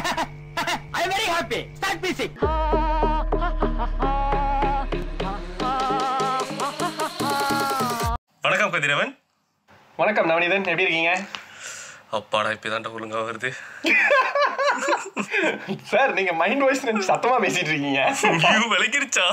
ஐ very happy start music வணக்கம் கதிரவன் வணக்கம் நவனிதன் எப்படி இருக்கீங்க அப்பாடா இப்பதான்டா ஒழுங்கா வருது சார் நீங்க மைண்ட் வாய்ஸ் நினைச்சு சத்தமா பேசிட்டு இருக்கீங்க ஐயோ விளக்கிருச்சா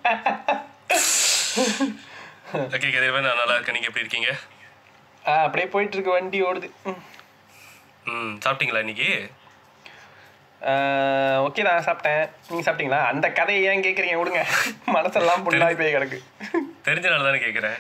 ஓகே கதிரவன் நான் நல்லா இருக்கேன் நீங்க எப்படி இருக்கீங்க ஆ, அப்படியே போயிட்டு இருக்கு வண்டி ஓடுது ம். ம் சாப்பிட்டீங்களா இன்னைக்கு ஆ, ஓகே நான் சாப்பிட்டேன் நீங்க சாப்பிட்டீங்களா அந்த கதையை ஏன் கேக்குறீங்க விடுங்க மனசெல்லாம் புண்ணாய் போய் கிடக்கு தெரிஞ்சனால தானே கேட்குறேன்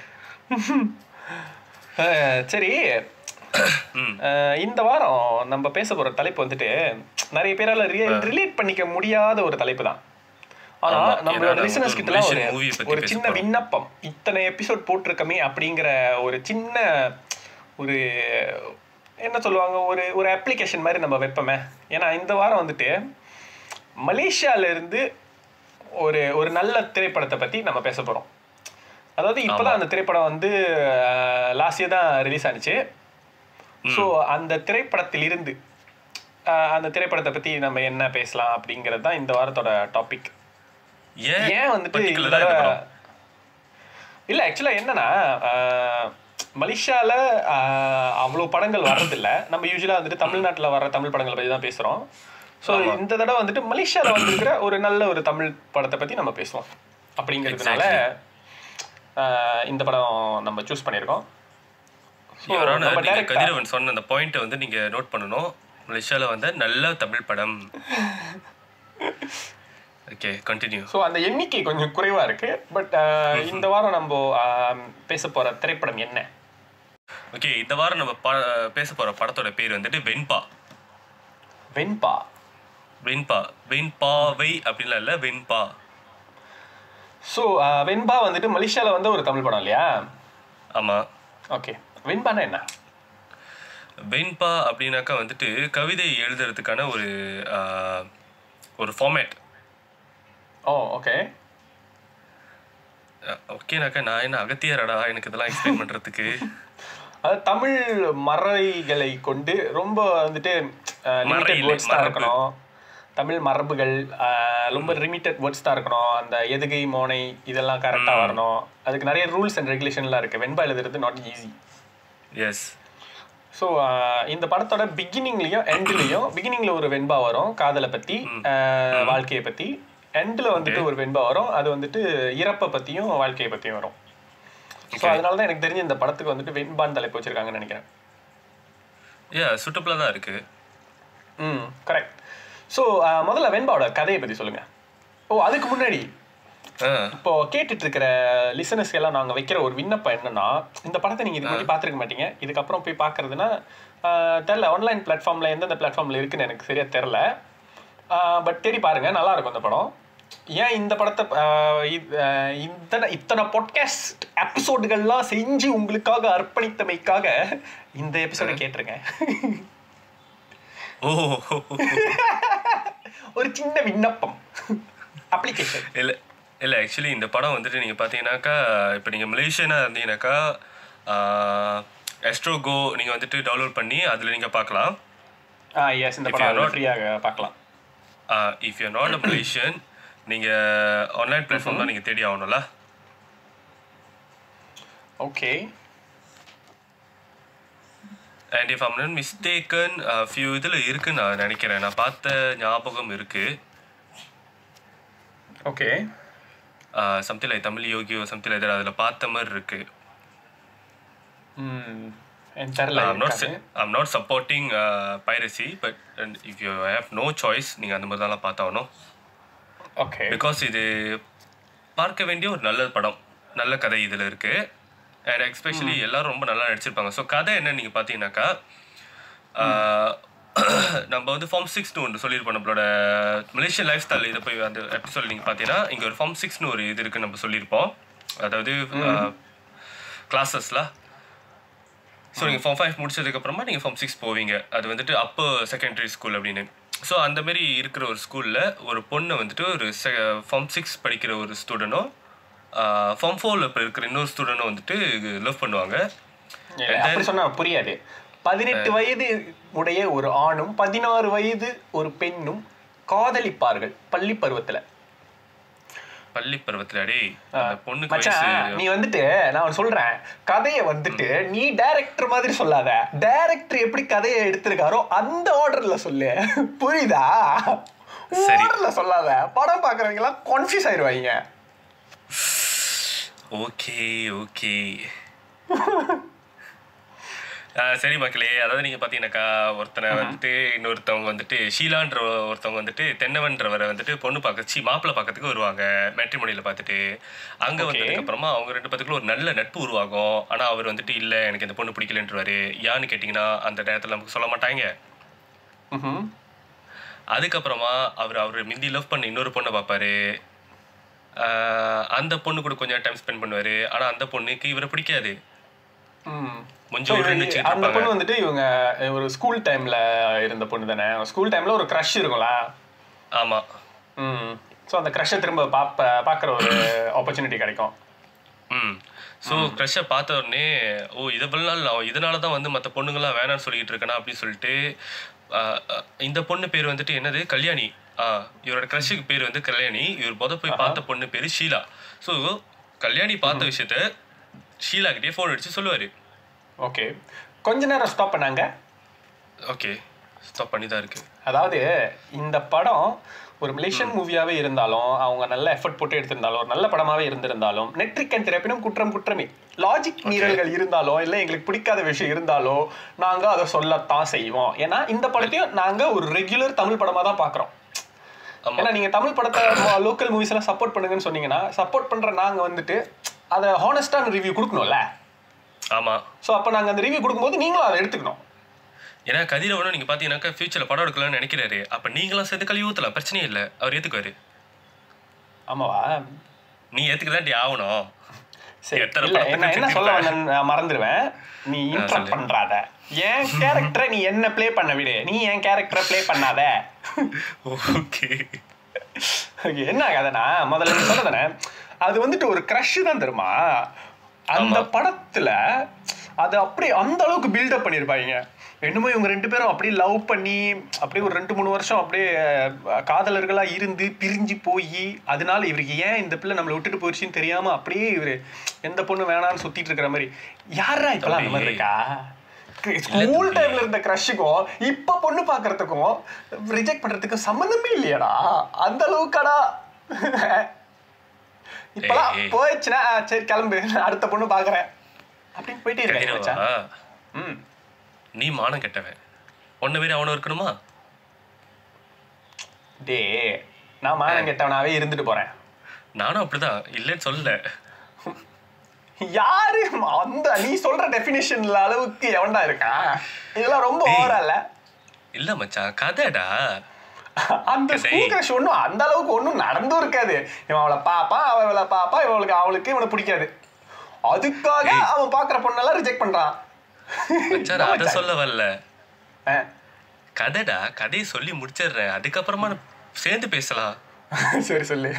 ஆ, சரி ம் ஆ, இந்த வாரம் நம்ம பேச போற தலைப்பு வந்துட்டு நிறைய பேரால ரிலேட் பண்ணிக்க முடியாத ஒரு தலைப்பு தான் ஆனா ஆமா, நம்மளோட ஏன்னா லிசனர்ஸ் நம்ம கிட்ட எல்லாம் Malaysian ஒரு movie பத்தி ஒரு பேச சின்ன போறோம். விண்ணப்பம் இத்தனை எபிசோட் போட்டிருக்கமே அப்படிங்கிற ஒரு சின்ன ஒரு என்ன சொல்லுவாங்க ஒரு ஒரு அப்ளிகேஷன் மாதிரி நம்ம வைப்போமே ஏன்னா இந்த வாரம் வந்துட்டு மலேசியால இருந்து ஒரு ஒரு நல்ல திரைப்படத்தை பத்தி நம்ம பேச போறோம் அதாவது இப்பதான் அந்த திரைப்படம் வந்து லாஸ்ட் இயர் தான் ரிலீஸ் ஆனிச்சு ஸோ அந்த திரைப்படத்திலிருந்து ஆஹ் அந்த திரைப்படத்தை பத்தி நம்ம என்ன பேசலாம் அப்படிங்கிறது தான் இந்த வாரத்தோட டாபிக் ஏன் ஏன் வந்துட்டு particular இந்த ஆ இந்த தடவை- படம்? இல்ல ஆக்சுவலா என்னன்னா ஆஹ் மலேசியால ஆஹ் அவ்வளவு படங்கள் வர்றதில்ல நம்ம யூஸ்வலா வந்துட்டு தமிழ்நாட்டுல வர்ற தமிழ் படங்களை பத்தி தான் பேசுறோம் ஸோ இந்த தடவை வந்துட்டு மலேசியால வந்திருக்கிற ஒரு நல்ல ஒரு தமிழ் படத்தை பத்தி நம்ம பேசுவோம் அப்படிங்கிறதுனால ஆஹ் இந்த படம் நம்ம சூஸ் பண்ணியிருக்கோம் So, Your Honor, நம்ம நீங்க direct ஆ- கதிரவன் சொன்ன அந்த பாயிண்ட்டை வந்து நீங்க நோட் பண்ணணும் மலேசியால வந்த நல்ல தமிழ் படம் ஓகே கண்டினியூ ஸோ அந்த எண்ணிக்கை கொஞ்சம் குறைவா இருக்கு பட் இந்த வாரம் நம்ம ஆஹ் பேச போற திரைப்படம் என்ன ஓகே இந்த வாரம் நம்ம ப பேச போற படத்தோட பேர் வந்துட்டு வெண்பா வெண்பா வெண்பா வெண்பாவை அப்படின்லாம் இல்லை வெண்பா ஸோ வெண்பா வந்துட்டு மலேசியால வந்து ஒரு தமிழ் படம் இல்லையா ஆமா ஓகே வெண்பானா என்ன வெண்பா அப்படின்னாக்கா வந்துட்டு கவிதை எழுதுறதுக்கான ஒரு ஆஹ், ஒரு ஃபார்மேட் ஓ ஓகே ஓகேனாக்கா நான் என்ன அகத்தியரடா எனக்கு இதெல்லாம் எக்ஸ்பிளைன் பண்றதுக்கு அது தமிழ் மறைகளை கொண்டு ரொம்ப வந்துட்டு மறை லிமிட்டட் இல்லை, வேர்ட்ஸ் தான் மரபு. இருக்கணும் தமிழ் மரபுகள் ஆஹ், ரொம்ப லிமிட்டட் வேர்ட்ஸ் தான் இருக்கணும் அந்த எதுகை மோனை இதெல்லாம் கரெக்டாக வரணும் அதுக்கு நிறைய ரூல்ஸ் அண்ட் ரெகுலேஷன்லாம் இருக்கு வெண்பா எழுதுறது நாட் ஈஸி எஸ் ஸோ இந்த படத்தோட பிகினிங்லயும் எண்ட்லயும் பிகினிங்ல ஒரு வெண்பா வரும் காதலை பத்தி ஆஹ், வாழ்க்கையை பத்தி எண்ட்ல வந்துட்டு ஒரு வெண்பா வரும் அது வந்துட்டு இறப்பை பத்தியும் வாழ்க்கையை பத்தியும் வரும் ஸோ அதனால தான் எனக்கு தெரிஞ்ச இந்த படத்துக்கு வந்துட்டு வெண்பான் தலைப்பு வச்சிருக்காங்கன்னு நினைக்கிறேன் ஏ சுட்டப்பில் தான் இருக்கு ம் கரெக்ட் ஸோ முதல்ல வெண்பாவோட கதையை பத்தி சொல்லுங்க ஓ அதுக்கு முன்னாடி ஆ இப்போ கேட்டுட்டு இருக்கிற லிசனர்ஸ்க்கு எல்லாம் நாங்கள் வைக்கிற ஒரு விண்ணப்பம் என்னன்னா இந்த படத்தை நீங்கள் இதுக்கு முன்னாடி பார்த்துருக்க மாட்டீங்க இதுக்கப்புறம் போய் பார்க்கறதுன்னா ஆஹ், தெரில ஆன்லைன் பிளாட்ஃபார்மில் எந்தெந்த பிளாட்ஃபார்மில் இருக்குன்னு எனக்கு சரியா தெரில பட் தேடி பாருங்க நல்லா இருக்கும் இந்த படம் ஏன் இந்த படத்தை ஆஹ், இது- ஆஹ், இத்தனை இத்தனை பாட்காஸ்ட் எபிசோடுகள்லாம் செஞ்சு உங்களுக்காக அர்ப்பணித்தமைக்காக இந்த எபிசோடை கேட்டிருங்க ஓ ஒரு சின்ன விண்ணப்பம் அப்ளிகேஷன் இல்லை இல்லை ஆக்சுவலி இந்த படம் வந்துட்டு நீங்கள் பார்த்தீங்கன்னாக்கா இப்போ நீங்கள் மலேசியனாக இருந்தீங்கன்னாக்கா எஸ்ட்ரோகோ நீங்கள் வந்துட்டு டவுன்லோட் பண்ணி அதில் நீங்கள் பார்க்கலாம் ஆ எஸ் இந்த If you are படம் not- ஃப்ரீயாக பார்க்கலாம் if you not a Malaysian நீங்கள் ஆன்லைன் பிளாட்ஃபார்ம் தான் நீங்கள் தேடி ஆகணும்ல okay and if I'm not mistaken few இதில் இருக்குன்னு நான் நினைக்கிறேன் நான் பார்த்த ஞாபகம் இருக்குது ஓகே சம்திங் லைக் தமிழ் யோகியோ சம்திங் லைக் அதில் பார்த்த மாதிரி இருக்குது ம் எனக்கு தெரில I'm not sa- I'm not supporting uh, piracy, but and if you have no choice, நீங்கள் அந்த மாதிரி தான் பார்த்தாகணும் ஓகே பிகாஸ் இது பார்க்க வேண்டிய ஒரு நல்ல படம் நல்ல கதை இதில் இருக்கு அண்ட் எக்ஸ்பெஷலி எல்லாரும் ரொம்ப நல்லா நடிச்சிருப்பாங்க ஸோ கதை என்ன நீங்கள் பார்த்தீங்கன்னாக்கா ஆஹ், நம்ம வந்து ஃபார்ம் சிக்ஸ்னு ஒன்று சொல்லியிருப்போம் நம்மளோட மலேசியன் லைஃப் ஸ்டைல் இதை போய் அந்த எபிசோட் நீங்கள் பார்த்தீங்கன்னா இங்கே ஒரு ஃபார்ம் சிக்ஸ்னு ஒரு இது இருக்குன்னு நம்ம சொல்லியிருப்போம் அதாவது கிளாஸஸ்லாம் ஸோ நீங்கள் ஃபார்ம் ஃபைவ் முடிச்சதுக்கப்புறமா நீங்கள் ஃபார்ம் சிக்ஸ் போவீங்க அது வந்துட்டு அப்போ செகண்டரி ஸ்கூல் அப்படின்னு ஸோ அந்த மாதிரி இருக்கிற ஒரு ஸ்கூலில் ஒரு பொண்ணை வந்துட்டு ஒரு ஃபார்ம் சிக்ஸ் படிக்கிற ஒரு ஸ்டூடெண்ட்டும் ஃபார்ம் ஃபோரில் இப்போ இருக்கிற இன்னொரு ஸ்டூடெண்ட்டும் வந்துட்டு லவ் பண்ணுவாங்க அப்படி சொன்னா புரியாது பதினெட்டு வயது உடைய ஒரு ஆணும் பதினாறு வயது ஒரு பெண்ணும் காதலிப்பார்கள் பள்ளி பருவத்துல பள்ளி பருவத்துல டேய் அந்த பொண்ணுக்கு மச்சான் வயசு நீ வந்துட்டு நான் ஒண்ணு சொல்றேன் கதையை வந்துட்டு நீ டைரக்டர் மாதிரி சொல்லாத டைரக்டர் எப்படி கதையை எடுத்திருக்காரோ அந்த ஆர்டர்ல சொல்லு புரியுதா சரி. ஆர்டர்ல சொல்லாத படம் பாக்குறவங்க எல்லாம் கன்ஃபியூஸ் ஆயிருவாங்க ஓகே ஓகே சரி மக்களே அதாவது நீங்க பாத்தீங்கன்னாக்கா ஒருத்தனை வந்துட்டு இன்னொருத்தவங்க வந்துட்டு ஷீலான்ற ஒருத்தவங்க வந்துட்டு தென்னவன்றவரை வந்துட்டு பொண்ணு பார்க்க சி மாப்பிள்ளை பார்க்கறதுக்கு வருவாங்க மேட்ரிமோனியில் பார்த்துட்டு அங்க Okay. வந்ததுக்கு அப்புறமா அவங்க ரெண்டு பேத்துக்குள்ள ஒரு நல்ல நட்பு உருவாகும் ஆனா அவர் வந்துட்டு இல்ல எனக்கு இந்த பொண்ணு பிடிக்கலன்றவாரு யான்னு கேட்டிங்கன்னா அந்த நேரத்துல நமக்கு சொல்ல மாட்டாங்க ம்ஹும். அதுக்கப்புறமா அவர் அவர் மிந்தி லவ் பண்ண இன்னொரு பொண்ணை பார்ப்பாரு ஆஹ் அந்த பொண்ணு கூட கொஞ்சம் டைம் ஸ்பெண்ட் பண்ணுவாரு ஆனா அந்த பொண்ணுக்கு இவரை பிடிக்காது ம். கொஞ்சம் So, உருன்னு வச்சுட்டு அந்த இருப்பாங்க. பொண்ணு வந்துட்டு இவங்க ஒரு ஸ்கூல் டைம்ல இருந்த பொண்ணு தானே ஸ்கூல் டைம்ல ஒரு க்ரஷ் இருக்கும்ல ஆமா ம் ஸோ அந்த க்ரஷை திரும்ப பாப்ப பார்க்குற ஒரு ஆப்பர்ச்சுனிட்டி கிடைக்கும் ம் ஸோ க்ரஷை பார்த்த உடனே ஓ இதை நாள் நான் இதனால தான் வந்து மற்ற பொண்ணுங்களாம் வேணாம்னு சொல்லிட்டு இருக்கேனா அப்படின்னு சொல்லிட்டு ஆஹ், ஆஹ், இந்த பொண்ணு பேர் வந்துட்டு என்னது கல்யாணி ஆ இவரோட க்ரஷுக்கு பேர் வந்து கல்யாணி இவர் முத போய் பார்த்த பொண்ணு பேர் ஷீலா ஸோ கல்யாணி பார்த்த விஷயத்த ஷீலா கிட்டே ஃபோன் அடிச்சு சொல்லுவாரு ஓகே கொஞ்ச நேரம் ஸ்டாப் பண்ணாங்க ஓகே ஸ்டாப் பண்ணி தான் இருக்கு அதாவது இந்த படம் ஒரு மலேசியன் மூவியாவே இருந்தாலும் அவங்க நல்ல எஃபர்ட் போட்டு எடுத்திருந்தாலும் ஒரு நல்ல படமாவே இருந்திருந்தாலும் நெற்றிக்கண் திறப்பினும் குற்றம் குற்றமே லாஜிக் மீறல்கள் இருந்தாலும் இல்லை எங்களுக்கு பிடிக்காத விஷயம் இருந்தாலும் நாங்க அதை சொல்லத்தான் செய்வோம் ஏன்னா இந்த படத்தையும் நாங்க ஒரு ரெகுலர் தமிழ் படமா தான் பாக்குறோம் ஆமா ஏன்னா நீங்க தமிழ் படத்தை லோக்கல் மூவிஸ் எல்லாம் சப்போர்ட் பண்ணுங்கன்னு சொன்னீங்கன்னா சப்போர்ட் பண்ற நாங்க வந்துட்டு அதை ஹானஸ்டான ரிவ்யூ கொடுக்கணும்ல ஆமா ஸோ அப்போ நாங்க அந்த ரிவ்யூ கொடுக்கும்போது நீங்களும் அதை எடுத்துக்கணும் ஏன்னா கதிரவனும் நீங்க பாத்தீங்கன்னாக்கா ஃபியூச்சர்ல படம் எடுக்கலாம்னு நினைக்கிறாரு அப்ப நீங்களும் சேர்ந்து கழுவி ஊத்தலாம் பிரச்சனையே இல்லை அவர் ஏத்துக்குவாரு ஆமாவா நீ ஏத்துக்கதான் ஆகணும் சரி எத்தனை இல்ல படத்துக்கு என்ன என்ன சொல்ல வச்சிருப்ப? வந்தேன்னு நான் மறந்துடுவேன் நீ இன்ட்ரப்ட் சொல்லு. பண்றாத என் கேரக்டரை நீ என்ன ப்ளே பண்ண விடு நீ என் கேரக்டரை ப்ளே பண்ணாத ஓகே Okay, என்ன கதைனா முதல்ல நீ சொன்னதானே அது வந்துட்டு ஒரு க்ரஷ் தான் தெரியுமா அந்த ஆமா. படத்துல அது அப்படியே அந்த அளவுக்கு பில்டப் பண்ணியிருப்பாங்க என்னமோ இவங்க ரெண்டு பேரும் அப்படியே லவ் பண்ணி அப்படியே ஒரு ரெண்டு மூணு வருஷம் அப்படியே அஹ், காதலர்களா இருந்து பிரிஞ்சு போய் அதனால இவருக்கு ஏன் இந்த பிள்ளை நம்மளை விட்டுட்டு போயிடுச்சுன்னு தெரியாம அப்படியே இவரு எந்த பொண்ணு வேணாம்னு சுத்திட்டு இருக்கிற மாதிரி யாரா இப்பெல்லாம் அந்த மாதிரி இருக்கா ஸ்கூல் டைம்ல இருந்த க்ரஷுக்கும் இப்ப பொண்ணு பாக்குறதுக்கும் ரிஜெக்ட் பண்றதுக்கும் சம்மந்தமே இல்லையாடா அந்த அளவுக்காடா இப்பெல்லாம் ஏய், ஏய். போயிடுச்சுன்னா ஆ, சரி கிளம்பு நான் அடுத்த பொண்ணு பாக்குறேன் அப்படின்னு போயிட்டே இருக்கேன் கதிரவா மச்சான். ம் நீ மானம் கெட்டவன் ஒன்ன பேர் அவனும் இருக்கணுமா டே நான் மானம் கெட்டவனாவே இருந்துட்டு போறேன் நானும் அப்படிதான் இல்லைன்னு சொல்லல யாரு அந்த நீ சொல்ற டெபினிஷன்ல அளவுக்கு எவன்டா இருக்கா இதெல்லாம் ரொம்ப டேய். ஓவரா இல்ல மச்சான் கதைடா அந்த சரி. ஸ்கூல் கிரஷ் ஒன்றும் அந்த அளவுக்கு ஒன்றும் நடந்தும் இருக்காது இவன் அவளை பாப்பா அவன் அவளை பாப்பா இவளுக்கு அவளுக்கு இவனை பிடிக்காது அதுக்காக ஏய். அவன் பாக்குற பொண்ணெல்லாம் ரிஜெக்ட் பண்றான் மச்சான் நான் அதை சொல்ல வரல ஆ. கதைடா கதையை சொல்லி முடிச்சிடுறேன் அதுக்கப்புறமா நம்ம சேர்ந்து பேசலாம் சரி சொல்லு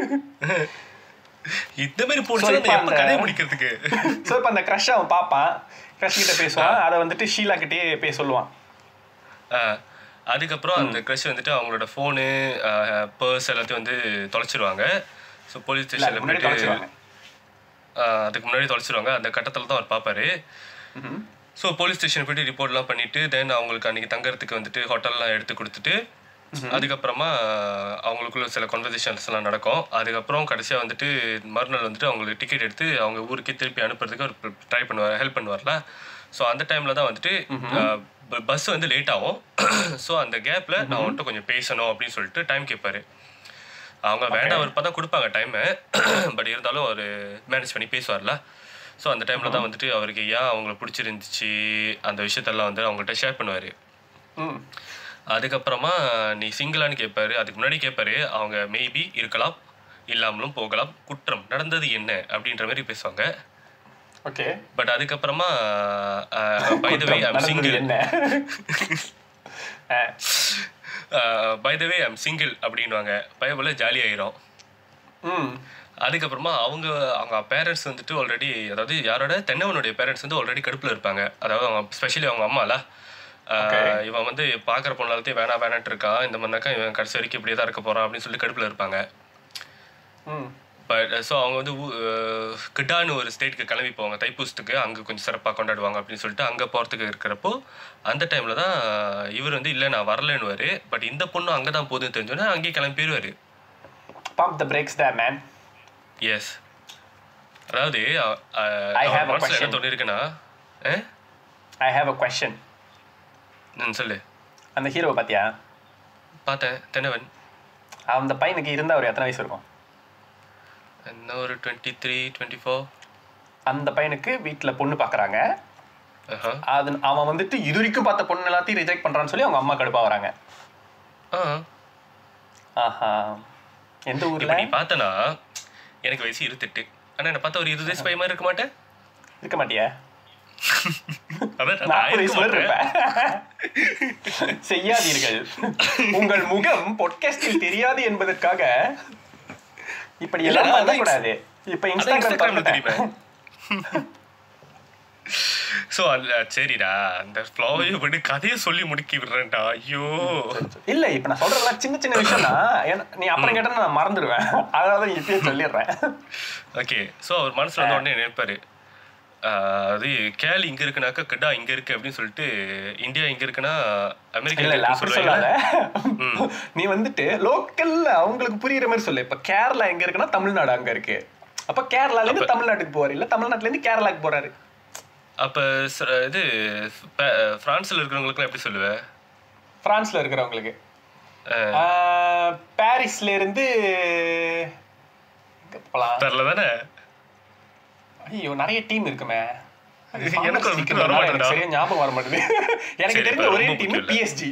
இந்த மாதிரி So, போட்டு இப்ப எப்ப அந்த- கதையை முடிக்கிறதுக்கு ஸோ இப்போ அந்த க்ரஷ் அவன் பார்ப்பான் க்ரஷ் கிட்ட பேசுவான் அதை வந்துட்டு ஷீலா கிட்டே பேச சொல்லுவான் ஆ, அதுக்கப்புறம் அந்த க்ரஷ் வந்துட்டு அவங்களோட ஃபோனு பர்ஸ் எல்லாத்தையும் வந்து தொலைச்சிருவாங்க ஸோ போலீஸ் இல்ல அதுக்கு ஸ்டேஷனில் முன்னாடி போயிட்டு தொலைச்சிருவாங்க ஆ, அதுக்கு முன்னாடி தொலைச்சிருவாங்க அந்த கட்டத்தில் தான் அவர் பார்ப்பாரு ம்ஹும். ஸோ போலீஸ் ஸ்டேஷன் போயிட்டு ரிப்போர்ட்லாம் பண்ணிட்டு தென் அவங்களுக்கு அன்னைக்கு தங்கறதுக்கு வந்துட்டு ஹோட்டல்லாம் எடுத்து கொடுத்துட்டு அதுக்கப்புறமா அவங்களுக்குள்ள சில கான்வர்சேஷன்ஸ்லாம் நடக்கும் அதுக்கப்புறம் கடைசியாக வந்துட்டு மறுநாள் வந்துட்டு அவங்களுக்கு டிக்கெட் எடுத்து அவங்க ஊருக்கே திருப்பி அனுப்புறதுக்கு அவர் ட்ரை பண்ணுவார் ஹெல்ப் பண்ணுவார்ல ஸோ அந்த டைமில் தான் வந்துட்டு பஸ் வந்து லேட் ஆகும் ஸோ அந்த கேப்பில் நான் வந்துட்டு கொஞ்சம் பேசணும் அப்படின்னு சொல்லிட்டு டைம் கேட்பாரு அவங்க வேண்டாம் விருப்பம் தான் கொடுப்பாங்க டைமு பட் இருந்தாலும் அவர் மேனேஜ் பண்ணி பேசுவார்ல ஸோ அந்த டைமில் தான் வந்துட்டு அவருக்கு ஏன் அவங்கள பிடிச்சிருந்துச்சு அந்த விஷயத்தெல்லாம் வந்து அவங்கள்ட்ட ஷேர் பண்ணுவார் ம் அதுக்கப்புறமா நீ சிங்கிளான்னு கேட்பாரு அதுக்கு முன்னாடி கேட்பாரு அவங்க மேபி இருக்கலாம் இல்லாமலும் போகலாம் குற்றம் நடந்தது என்ன அப்படின்ற மாதிரி பேசுவாங்க ஓகே பட் அதுக்கப்புறமா by the way I'm single என்ன by the way I'm single அப்படின்வாங்க பயபோல ஜாலியாயிரும் ம் அதுக்கப்புறமா அவங்க அவங்க பேரண்ட்ஸ் வந்துட்டு ஆல்ரெடி அதாவது யாரோட தென்னவனுடைய பேரண்ட்ஸ் வந்து ஆல்ரெடி கடுப்பில் இருப்பாங்க அதாவது அவங்க ஸ்பெஷலி அவங்க அம்மால ஆஹ் இவன் வந்து பார்க்குற பொண்ணாலத்தையும் வேணா வேணான்ட்டு இருக்கான் இந்த மாதிரினாக்கா இவன் கடைசி வரைக்கும் இப்படியே தான் இருக்க போகிறான் அப்படின்னு சொல்லி கடுப்பில் இருப்பாங்க ம் பட் ஸோ அவங்க வந்து ஊ- அஹ் கிட்டான்னு ஒரு ஸ்டேட்டுக்கு கிளம்பி போவாங்க தைப்பூசத்துக்கு அங்கே கொஞ்சம் சிறப்பாக கொண்டாடுவாங்க அப்படின்னு சொல்லிட்டு அங்கே போகிறதுக்கு இருக்கிறப்போ அந்த டைமில் தான் இவர் வந்து இல்லை நான் வரலன்னுவார் பட் இந்த பொண்ணு அங்கே தான் போகுதுன்னு தெரிஞ்சோன்னே அங்கேயே கிளம்பி போயிடுவார் pump the brakes there man yes அதாவது அ- அ- I அவர் have a மனசுல என்ன question. தோணி இருக்குன்னா ஐ ஹேவ் அ கொஷன் சொல்லு அந்த ஹீரோவை பார்த்தியா பார்த்தேன் தென்னவன் அந்த பையனுக்கு இருந்தால் ஒரு எத்தனை வயசு இருக்கும் என்ன ஒரு டுவெண்ட்டி த்ரீ டுவெண்ட்டி ஃபோர் அந்த பையனுக்கு வீட்டில் பொண்ணு பார்க்குறாங்க ஆஹா அது அவன் வந்துட்டு இது வரைக்கும் பார்த்த பொண்ணு எல்லாத்தையும் ரிஜெக்ட் பண்ணுறான்னு சொல்லி அவங்க அம்மா கடுப்பாக வராங்க ஆ ஆஹா எந்த இப்போ ஊரில் நீ பார்த்தனா எனக்கு வயசு இருபத்தெட்டு ஆனால் என்ன பார்த்தா ஒரு இருபது வயசு பையன் மாதிரி இருக்க மாட்டேன் இருக்க மாட்டியா அதான் நான் நாற்பது இருக்க வயசு மாதிரி மாட்டேன். இருப்பேன் செய்யாதீர்கள் உங்கள் முகம் பொட்காஸ்டில் தெரியாது என்பதற்காக இப்படி எல்லாம் இல்லடா, அதான் பண்ணக்கூடாது இப்ப அதான் இன்ஸ்டாகிராம் இன்ஸ்டாகிராம்ல திறந்துட்டேன். தெரியுமே ஸோ அந்த சரிடா அந்த ஃப்ளோவையும் விட்டு கதையை சொல்லி முடுக்கி விடுறேன்டா ஐயோ இல்ல இப்ப நான் சொல்றதெல்லாம் சின்ன சின்ன விஷயம் தான் நீ அப்புறம் கேட்டா நான் மறந்துடுவேன் அதனால தான் இப்பயே சொல்லிடுறேன் ஓகே ஸோ அவர் மனசுல வந்த உடனே நினைப்பாரு ஆஹ் அது கேல் இங்க இருக்குனாக்கா கிட்டா இங்க இருக்கு அப்படின்னு சொல்லிட்டு இந்தியா இங்க இருக்குன்னா அமெரிக்கா இல்ல இங்க இல்ல இருக்குன்னு அப்படி சொல்லாத சொல்லுவாங்க நீ வந்துட்டு லோக்கல்ல அவங்களுக்கு புரியுற மாதிரி சொல்லு இப்ப கேரளா எங்க இருக்குன்னா தமிழ்நாடு அங்க இருக்கு அப்ப கேரளால இருந்து தமிழ்நாட்டுக்கு போறாரு இல்ல தமிழ்நாட்டுல இருந்து கேரளாக்கு போறாரு அப்ப ச- இது ப- பிரான்ஸ்ல இருக்கிறவங்களுக்குலாம் எப்படி சொல்லுவேன் பிரான்ஸ்ல இருக்கிறவங்களுக்கு ஆஹ் ஆஹ், பாரிஸ்ல இருந்து எங்க போலாம் தெரில தானே ஐயோ நிறைய டீம் இருக்குமே அது எனக்கு pharmacy விட்டு இருக்கிறதுனால வர எனக்கு மாட்டேன்டா. சரியா ஞாபகம் வர மாட்டேங்குது எனக்கு சரி, தெரிஞ்ச இப்ப ஒரே ரொம்ப டீம் முக்கியம் இல்ல. பிஎஸ்ஜி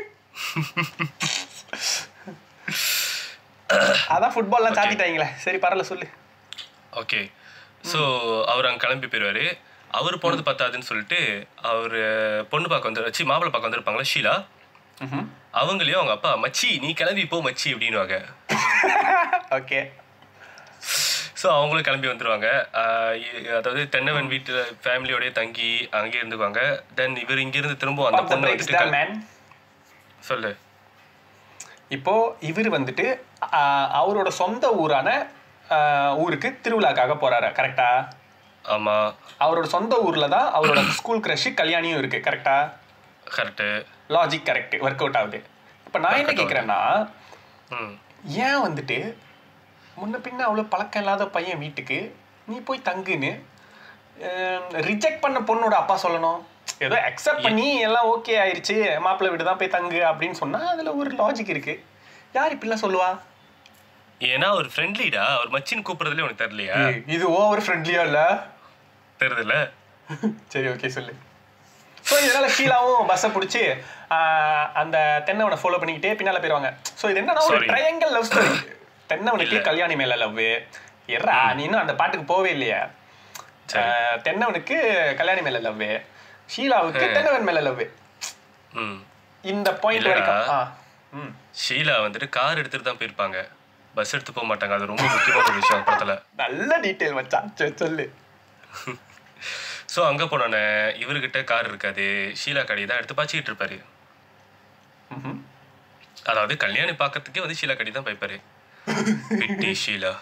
அதான் ஃபுட்பால்லாம் சாத்திட்டாங்களே சரி பரவாயில்ல சொல்லு ஓகே ஸோ அவர் அங்கே கிளம்பி போயிடுவாரு அவர் போனது பத்தாதுன்னு சொல்லிட்டு அவர் பொண்ணு பார்க்க வந்து வச்சு மாப்பிள்ளை பார்க்க வந்திருப்பாங்களா ஷீலா ம்ஹும். அவங்களையும் அவங்க அப்பா மச்சி நீ கிளம்பி போ மச்சி அப்படின்னுவாங்க ஓகே ஸோ அவங்களும் கிளம்பி வந்துருவாங்க ஆஹ் இ- அதாவது தென்னவன் வீட்டில் ஃபேமிலியோடய தங்கி அங்கேயே இருந்துக்குவாங்க தென் இவர் இங்கிருந்து திரும்ப அந்த பொண்ணை வந்துட்டு கல்- மேன் சொல்லு இப்போ இவர் வந்துட்டு ஆஹ், அவரோட சொந்த ஊரான ஆஹ், ஊருக்கு திருவிழாக்காக போறாரு கரெக்டா ஆமா அவரோட சொந்த ஊர்ல தான் அவரோட ஸ்கூல் கிரஷ் கல்யாணியும் இருக்கு கரெக்டா correct logic correct work out ஆகுது இப்போ நான் என்ன கேட்குறேன்னா ம் ஏன் வந்துட்டு முன்ன பின்ன அவ்வளோ பழக்கம் இல்லாத பையன் வீட்டுக்கு நீ போய் தங்குன்னு ரிஜெக்ட் பண்ண பொண்ணோட அப்பா சொல்லணும் ஏதோ அக்செப்ட் பண்ணி எல்லாம் ஓகே ஆயிருச்சு மாப்பிள்ளை வீடு தான் போய் தங்கு அப்படின்னு சொன்னா அதுல ஒரு லாஜிக் இருக்கு யார் இப்படிலாம் சொல்லுவா ஏன்னா ஒரு ஃப்ரெண்ட்லிடா அவர் மச்சின்னு கூப்பிடுறதுல உனக்கு தெரியலையா ஏய், இது ஓவர் ஃப்ரெண்ட்லியா இல்ல தெரியுதுல்ல சரி ஓகே சொல்லு ஸோ இதனால ஷீலாவும் பஸ்ஸை பிடிச்சி அந்த தென்னவனை ஃபாலோ பண்ணிக்கிட்டே பின்னால போயிருவாங்க ஸோ இது என்னன்னா ஒரு Sorry. ட்ரையாங்கல் லவ் ஸ்டோரி தென்னவனுக்கு கல்யாணி மேல லவ் எர்ரா நீ இன்னும் அந்த பாட்டுக்கு போவே இல்லையா சரி. ஆஹ், தென்னவனுக்கு கல்யாணி மேல லவ் ஷீலாவுக்கு தென்னவன் மேல லவ் ம் இந்த பாயிண்ட் இல்லடா. வரைக்கும் ஆ ம் ஷீலா வந்துட்டு கார் எடுத்துட்டு தான் போயிருப்பாங்க பஸ் எடுத்து போக மாட்டாங்க அது ரொம்ப முக்கியமான ஒரு விஷயம் படத்துல நல்ல டீட்டெயில் மச்சான் சரி, சொல்லு ஸோ அங்கே போனோன்னே இவர்கிட்ட கார் இருக்காது ஷீலா கடை தான் எடுத்து பாய்ச்சிக்கிட்டு இருப்பாரு ம்ஹும். அதாவது கல்யாணி பார்க்கறதுக்கே வந்து ஷீலா கடி தான் போய்ப்பாரு பிட்டி ஷீலா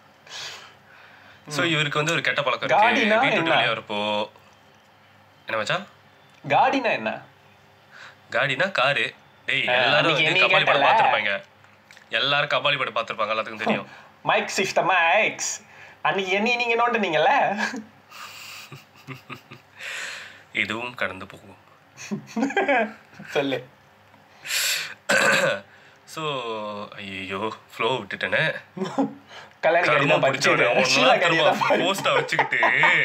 ஸோ இவருக்கு வந்து ஒரு கெட்ட பழக்கம் இருக்கு காடினா வீட்டு விட்டு என்ன? வெளியே வரப்போ என்ன மச்சான் காடினா என்ன காடினா காரு டேய் ஆ, எல்லாரும் அன்னைக்கு வந்து என்னைய கபாலி படம் கேட்டல. பார்த்துருப்பாங்க எல்லாரும் கபாலி படம் பார்த்துருப்பாங்க எல்லாத்துக்கும் தெரியும் மைக் சிஃப்ட் மைக்ஸ் அன்னைக்கு என்ன நீங்க நோண்டுனீங்கல்ல இதுவும் கடந்து போகும் சொல்லு ஸோ ஐயோ ஃப்ளோ விட்டுட்டேனே கல்யாணி காடி கருமம் தான் பிடிச்ச படிச்சது ஷீலா காடி தான் போஸ்டா வச்சுக்கிட்டு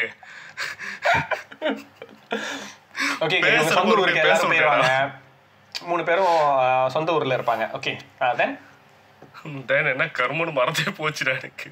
ஓகே பேசுற இவங்க சொந்த ஒரு ஊருக்கு பேச எல்லாரும் விடுறா. போயிடுவாங்க மூணு பேரும் ஆஹ், சொந்த ஊர்ல இருப்பாங்க ஓகே தென் தென் என்ன கருமன்னு மறந்தே போச்சுடா எனக்கு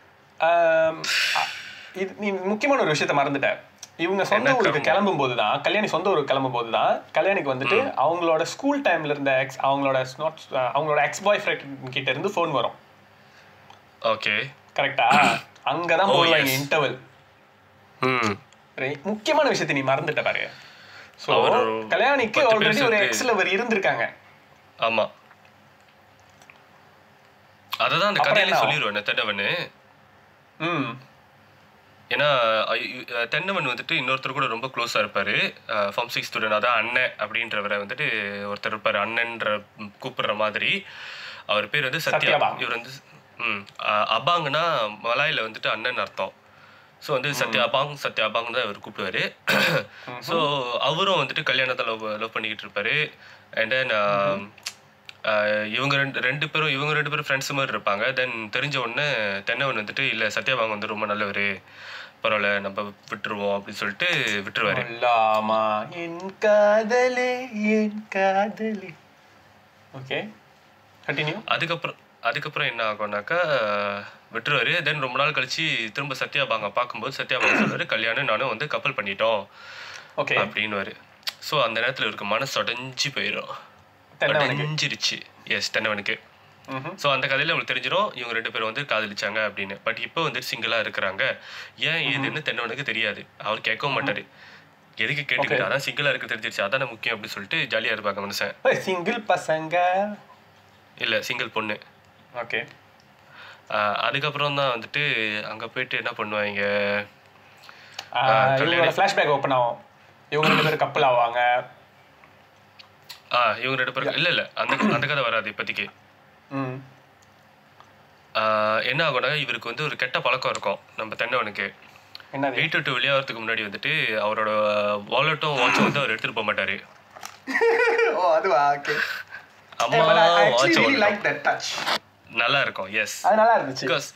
இது நீ முக்கியமான ஒரு விஷயத்த மறந்துட்ட இவங்க சொந்த என்ன ஊருக்கு கருமம்? கிளம்பும் போது தான் கல்யாணி சொந்த ஊருக்கு கிளம்பும் போது தான் கல்யாணிக்கு வந்துட்டு அவங்களோட ஸ்கூல் டைம்ல இருந்த எக்ஸ் அவங்களோட not- அவங்களோட எக்ஸ் பாய் ஃப்ரெண்ட் கிட்ட இருந்து ஃபோன் வரும் ஓகே கரெக்டா அங்கதான் Oh, போடுவாங்க yes. இன்டர்வல் ம் முக்கியமான விஷயத்தை நீ மறந்துட்ட பாரு சோ அவரு கல்யாணிக்கு பத்து ஆல்ரெடி ஒரு பேருக்கு- எக்ஸ் லவர் இருந்திருக்காங்க ஆமா அததான் அந்த அப்புறம் கதையில என்ன? சொல்லிடுவேன் தென்னவனு ம் ஏன்னா ஐ- அஹ் தென்னவன் வந்துட்டு இன்னொருத்தர் கூட ரொம்ப க்ளோஸாக இருப்பார் ஃபார்ம் சிக்ஸ் ஸ்டூடெண்ட் அதான் அண்ணன் அப்படின்றவரை வந்துட்டு ஒருத்தர் இருப்பார் அண்ணன்ற ம், கூப்பிடுற மாதிரி அவர் பேர் வந்து சத்யா சத்யாபாங். இவர் வந்து ம் அஹ் அபாங்னா மலாயில் வந்துட்டு அண்ணன் அர்த்தம் ஸோ வந்து சத்யாபாங் சத்யாபாங் தான் இவர் கூப்பிடுவாரு ஸோ அவரும் வந்துட்டு கல்யாணத்தை லவ் லவ் பண்ணிக்கிட்டு இருப்பாரு அண்ட் தென் இவங்க ரெண்டு ரெண்டு பேரும் இவங்க ரெண்டு பேரும் ஃப்ரெண்ட்ஸ் மாதிரி இருப்பாங்க தென் தெரிஞ்ச உடனே தென்னவன் வந்துட்டு இல்லை சத்யாபாங் வந்து ரொம்ப நல்லவர் பரவாயில்ல நம்ம விட்டுருவோம் அப்படின்னு சொல்லிட்டு விட்டுருவாரு சொல்லாமா என் காதலே என் காதலே ஓகே கண்டினியூ அதுக்கப்புறம் அதுக்கப்புறம் என்ன ஆகும்னாக்கா விட்டுருவாரு தென் ரொம்ப நாள் கழிச்சு திரும்ப சத்யாபாங்க பார்க்கும்போது சத்யாபாங்க சொல்லுவாரு கல்யாணம் நானும் வந்து கப்பல் பண்ணிட்டோம் ஓகே அப்படின்னுவாரு ஸோ அந்த நேரத்தில் இவருக்கு மனசு உடஞ்சி போயிடும் தென்னவனுக்கு உடஞ்சிருச்சு எஸ் தென்னவனுக்கு ம்ஹும். ஸோ அந்த கதையில உங்களுக்கு தெரிஞ்சிடும் இவங்க ரெண்டு பேரும் வந்து காதலிச்சாங்க அப்படின்னு பட் இப்போ வந்துட்டு சிங்கிளா இருக்கிறாங்க ஏன் ஏதுன்னு தென்னவனுக்கு தெரியாது அவர் கேட்கவும் மாட்டாரு எதுக்கு கேட்டுக்கிட்டு அதான் சிங்கிளா இருக்கு தெரிஞ்சிருச்சு அதானே முக்கியம் அப்படின்னு சொல்லிட்டு ஜாலியா இருப்பாங்க மனுஷன் சிங்கிள் பசங்க இல்ல சிங்கிள் பொண்ணு ஓகே ஆஹ் அதுக்கப்புறம் தான் வந்துட்டு அங்க போயிட்டு என்ன பண்ணுவாங்க இவங்களோட ஃப்ளாஷ்பேக் ஓப்பன் ஆகும் இவங்க ரெண்டு பேரும் கப்பல் ஆவாங்க ஆ இவங்க ரெண்டு பேரும் இல்ல இல்ல அந்த அந்த கதை வராது இப்போதைக்கு ம் ஆஹ் என்ன ஆகும்னா இவருக்கு வந்து ஒரு கெட்ட பழக்கம் இருக்கும் நம்ம தென்னவனுக்கு என்னது வீட்டு விட்டு வெளியாகிறதுக்கு முன்னாடி வந்துட்டு அவரோட வாலெட்டும் வாட்சும் வந்து அவர் எடுத்துட்டு போக மாட்டாரு ஓ அதுவா ஓகே அம்மா வாட்ச் லைக் தட் டச் நல்லா இருக்கும் எஸ் அது நல்லா இருந்துச்சு பிகாஸ்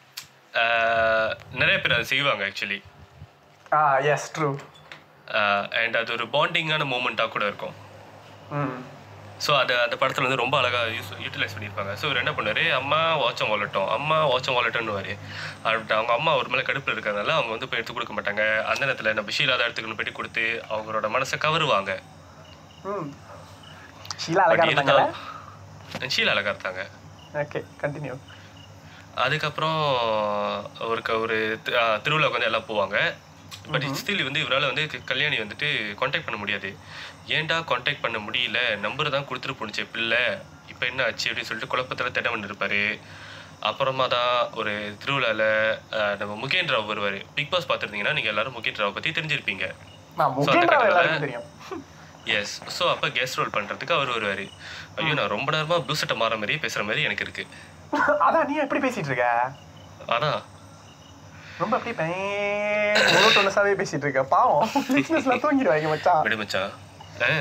நிறைய பேர் அதை செய்வாங்க ஆக்சுவலி ஆ எஸ் ட்ரூ அண்ட் அது ஒரு பாண்டிங்கான மூமெண்ட்டாக கூட இருக்கும் ம் ஸோ அதை அந்த படத்தில் வந்து ரொம்ப அழகாக யூஸ் யூட்டிலைஸ் பண்ணியிருப்பாங்க ஸோ இவர் என்ன பண்ணுவார் அம்மா வாட்சம் வாலட்டும் அம்மா வாட்சம் வாலட்டுன்னுவார் அப்படி அவங்க அம்மா ஒரு மேலே கடுப்பில் இருக்கிறதுனால அவங்க வந்து போய் எடுத்து கொடுக்க மாட்டாங்க அந்த நேரத்தில் நம்ம ஷீலா தான் எடுத்துக்கணும் போயிட்டு கொடுத்து அவங்களோட மனசை கவருவாங்க ம் ஷீலா அழகா பட் இருந்தாங்களா இருந்தாலும் ஷீலா அழகாக இருந்தாங்க ஓகே கண்டினியூ அதுக்கப்புறம் ஒரு க- ஒரு தி- ஆ, திருவிழாவுக்கு வந்து எல்லாம் போவாங்க பட் ஸ்டில் வந்து இவரால் வந்து க- கல்யாணி வந்துட்டு காண்டாக்ட் பண்ண முடியாது ஏன்டா காண்டாக்ட் பண்ண முடியல நம்பர் தான் கொடுத்துட்டு போணுச்சு பிள்ளை இப்போ என்ன ஆச்சு அப்படின்னு சொல்லிட்டு குழப்பத்தில் திட்டவன் இருப்பார் அப்புறமா தான் ஒரு திருவிழாவில் நம்ம முகேன் ராவ் வருவார் பிக் பாஸ் பார்த்துருந்தீங்கன்னா நீங்கள் எல்லாரும் முகேன் ராவ் பற்றி தெரிஞ்சிருப்பீங்க நான் So, அந்த முகேந்திரா கட்டத்துல- எல்லாருக்கும் தெரியும் எஸ் ஸோ அப்போ கெஸ்ட் ரோல் பண்ணுறதுக்கு அவர் வருவார் ஐயோ நான் ரொம்ப நேரமாக ப்ளூ சட்டை மாற மாதிரி பேசுகிற மாதிரி எனக்கு இருக்குது அதான் நீ எப்படி பேசிட்டு இருக்க அதான் ரொம்ப அப்படியே மோனோட்டோனஸாவே பேசிட்டு இருக்க பாவம் பிசினஸ்ல தூங்கிடுவாங்க மச்சான் விடு மச்சான் ஆ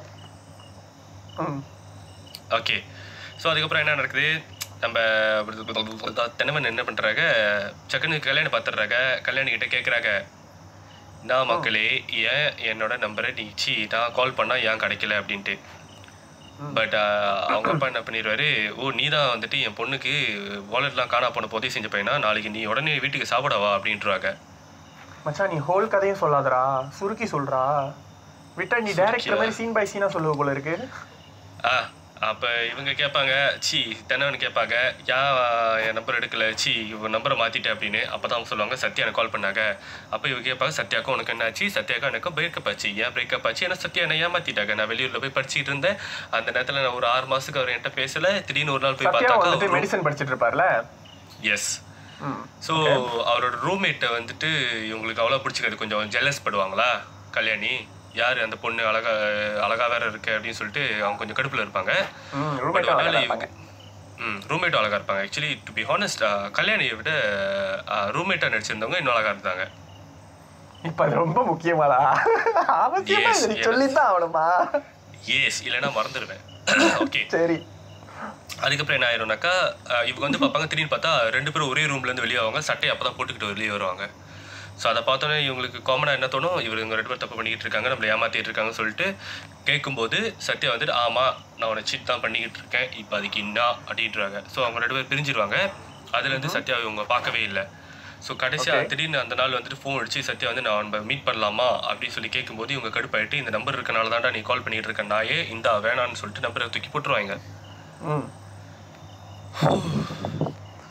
ம் ஓகே ஸோ அதுக்கப்புறம் என்ன நடக்குது நம்ம தென்னவன் என்ன பண்ணுறாங்க சக்குன்னு கல்யாணம் பார்த்துடுறாங்க கல்யாணி கிட்ட கேட்குறாங்க நான் மக்களே ஏன் என்னோட நம்பரை நீச்சி நான் கால் பண்ணால் ஏன் கிடைக்கல அப்படின்ட்டு பட் அவங்க அப்பா என்ன பண்ணிடுவாரு ஓ நீ தான் வந்துட்டு என் பொண்ணுக்கு வாலெட்லாம் காணா போன போதே செஞ்ச பையனா நாளைக்கு நீ உடனே வீட்டுக்கு சாப்பிடவா அப்படின்றாங்க மச்சான் நீ ஹோல் கதையும் சொல்லாதடா சுருக்கி சொல்றா விட்டா நீ டைரக்டர் மாதிரி சீன் பை சீனா சொல்லுவ போல இருக்கு ஆ அப்போ இவங்க கேட்பாங்க சி தென்னவன் கேட்பாங்க ஏன் என் நம்பர் எடுக்கல சி இவன் நம்பரை மாற்றிட்டேன் அப்படின்னு அப்போ தான் அவங்க சொல்லுவாங்க சத்யா எனக்கு கால் பண்ணாங்க அப்போ இவங்க கேட்பாங்க சத்யாக்கும் உனக்கு என்ன ஆச்சு சத்யாக்கும் எனக்கும் பிரேக்கப் ஆச்சு ஏன் பிரேக்கப் ஆச்சு ஏன்னா சத்யா என்ன ஏமாத்திட்டாங்க நான் வெளியூரில் போய் படிச்சுட்டு இருந்தேன் அந்த நேரத்தில் நான் ஒரு ஆறு மாதத்துக்கு அவர் என்கிட்ட பேசல திடீர்னு ஒரு நாள் போய் சத்யா வந்துட்டு பார்த்தாக்கா மெடிசன் படிச்சிட்டு இருப்பார்ல எஸ் ம் ஸோ அவரோட ரூம்மேட்டை வந்துட்டு இவங்களுக்கு அவ்வளோ பிடிச்சிக்கிறது கொஞ்சம் ஜெலஸ் படுவாங்களா கல்யாணி யார் அந்த பொண்ணு அழகா அழகா வேற இருக்கு அப்படின்னு சொல்லிட்டு அவங்க கொஞ்சம் கடுப்பில் இருப்பாங்க ம் But ரூம்மேட்டும் ஒரு அழகா நாள் இருப்பாங்க ம் ரூம்மேட்டும் அழகா இருப்பாங்க ஆக்சுவலி டு பி ஹானஸ்ட் கல்யாணியை விட ரூம்மேட்டாக நடிச்சிருந்தவங்க இன்னும் அழகா இருந்தாங்க இப்ப அது ரொம்ப முக்கியமாடா அவசியமா Yes, இதை நீ yes. சொல்லித்தான் ஆகணுமா ஏஸ் இல்லைன்னா மறந்துடுவேன் ஓகே சரி அதுக்கப்புறம் என்ன ஆயிரும்னாக்கா அஹ், இவங்க வந்து பார்ப்பாங்க திடீர்னு பார்த்தா ரெண்டு பேரும் ஒரே ரூம்ல இருந்து வெளியே ஆவாங்க சட்டையை அப்போ தான் போட்டுக்கிட்டு வெளியே வருவாங்க ஸோ அதை பார்த்தோன்னே இவங்களுக்கு காமனாக என்ன தோணும் இவர் இவங்க ரெண்டு பேரும் தப்பு பண்ணிக்கிட்டு இருக்காங்க நம்மளை ஏமாத்திட்டு இருக்காங்கன்னு சொல்லிட்டு கேட்கும்போது சத்யா வந்துட்டு ஆமாம் நான் உன்னை சீட் தான் பண்ணிக்கிட்டு இருக்கேன் இப்போ அதுக்கு என்ன அப்படின்றாங்க ஸோ அவங்க ரெண்டு பேரும் பிரிஞ்சிருவாங்க அதுலேருந்து சத்யா இவங்க பார்க்கவே இல்லை ஸோ கடைசியாக Okay. திடீர்னு அந்த நாள் வந்துட்டு ஃபோன் அடிச்சு சத்யா வந்து நான் நம்ம மீட் பண்ணலாமா அப்படின்னு சொல்லி கேட்கும்போது இவங்க கடுப்பாயிட்டு இந்த நம்பர் இருக்கனால தான்டா நீ கால் பண்ணிட்டு இருக்க நாயே இந்தா வேணான்னு சொல்லிட்டு நம்பரை தூக்கி போட்டுருவாங்க ம்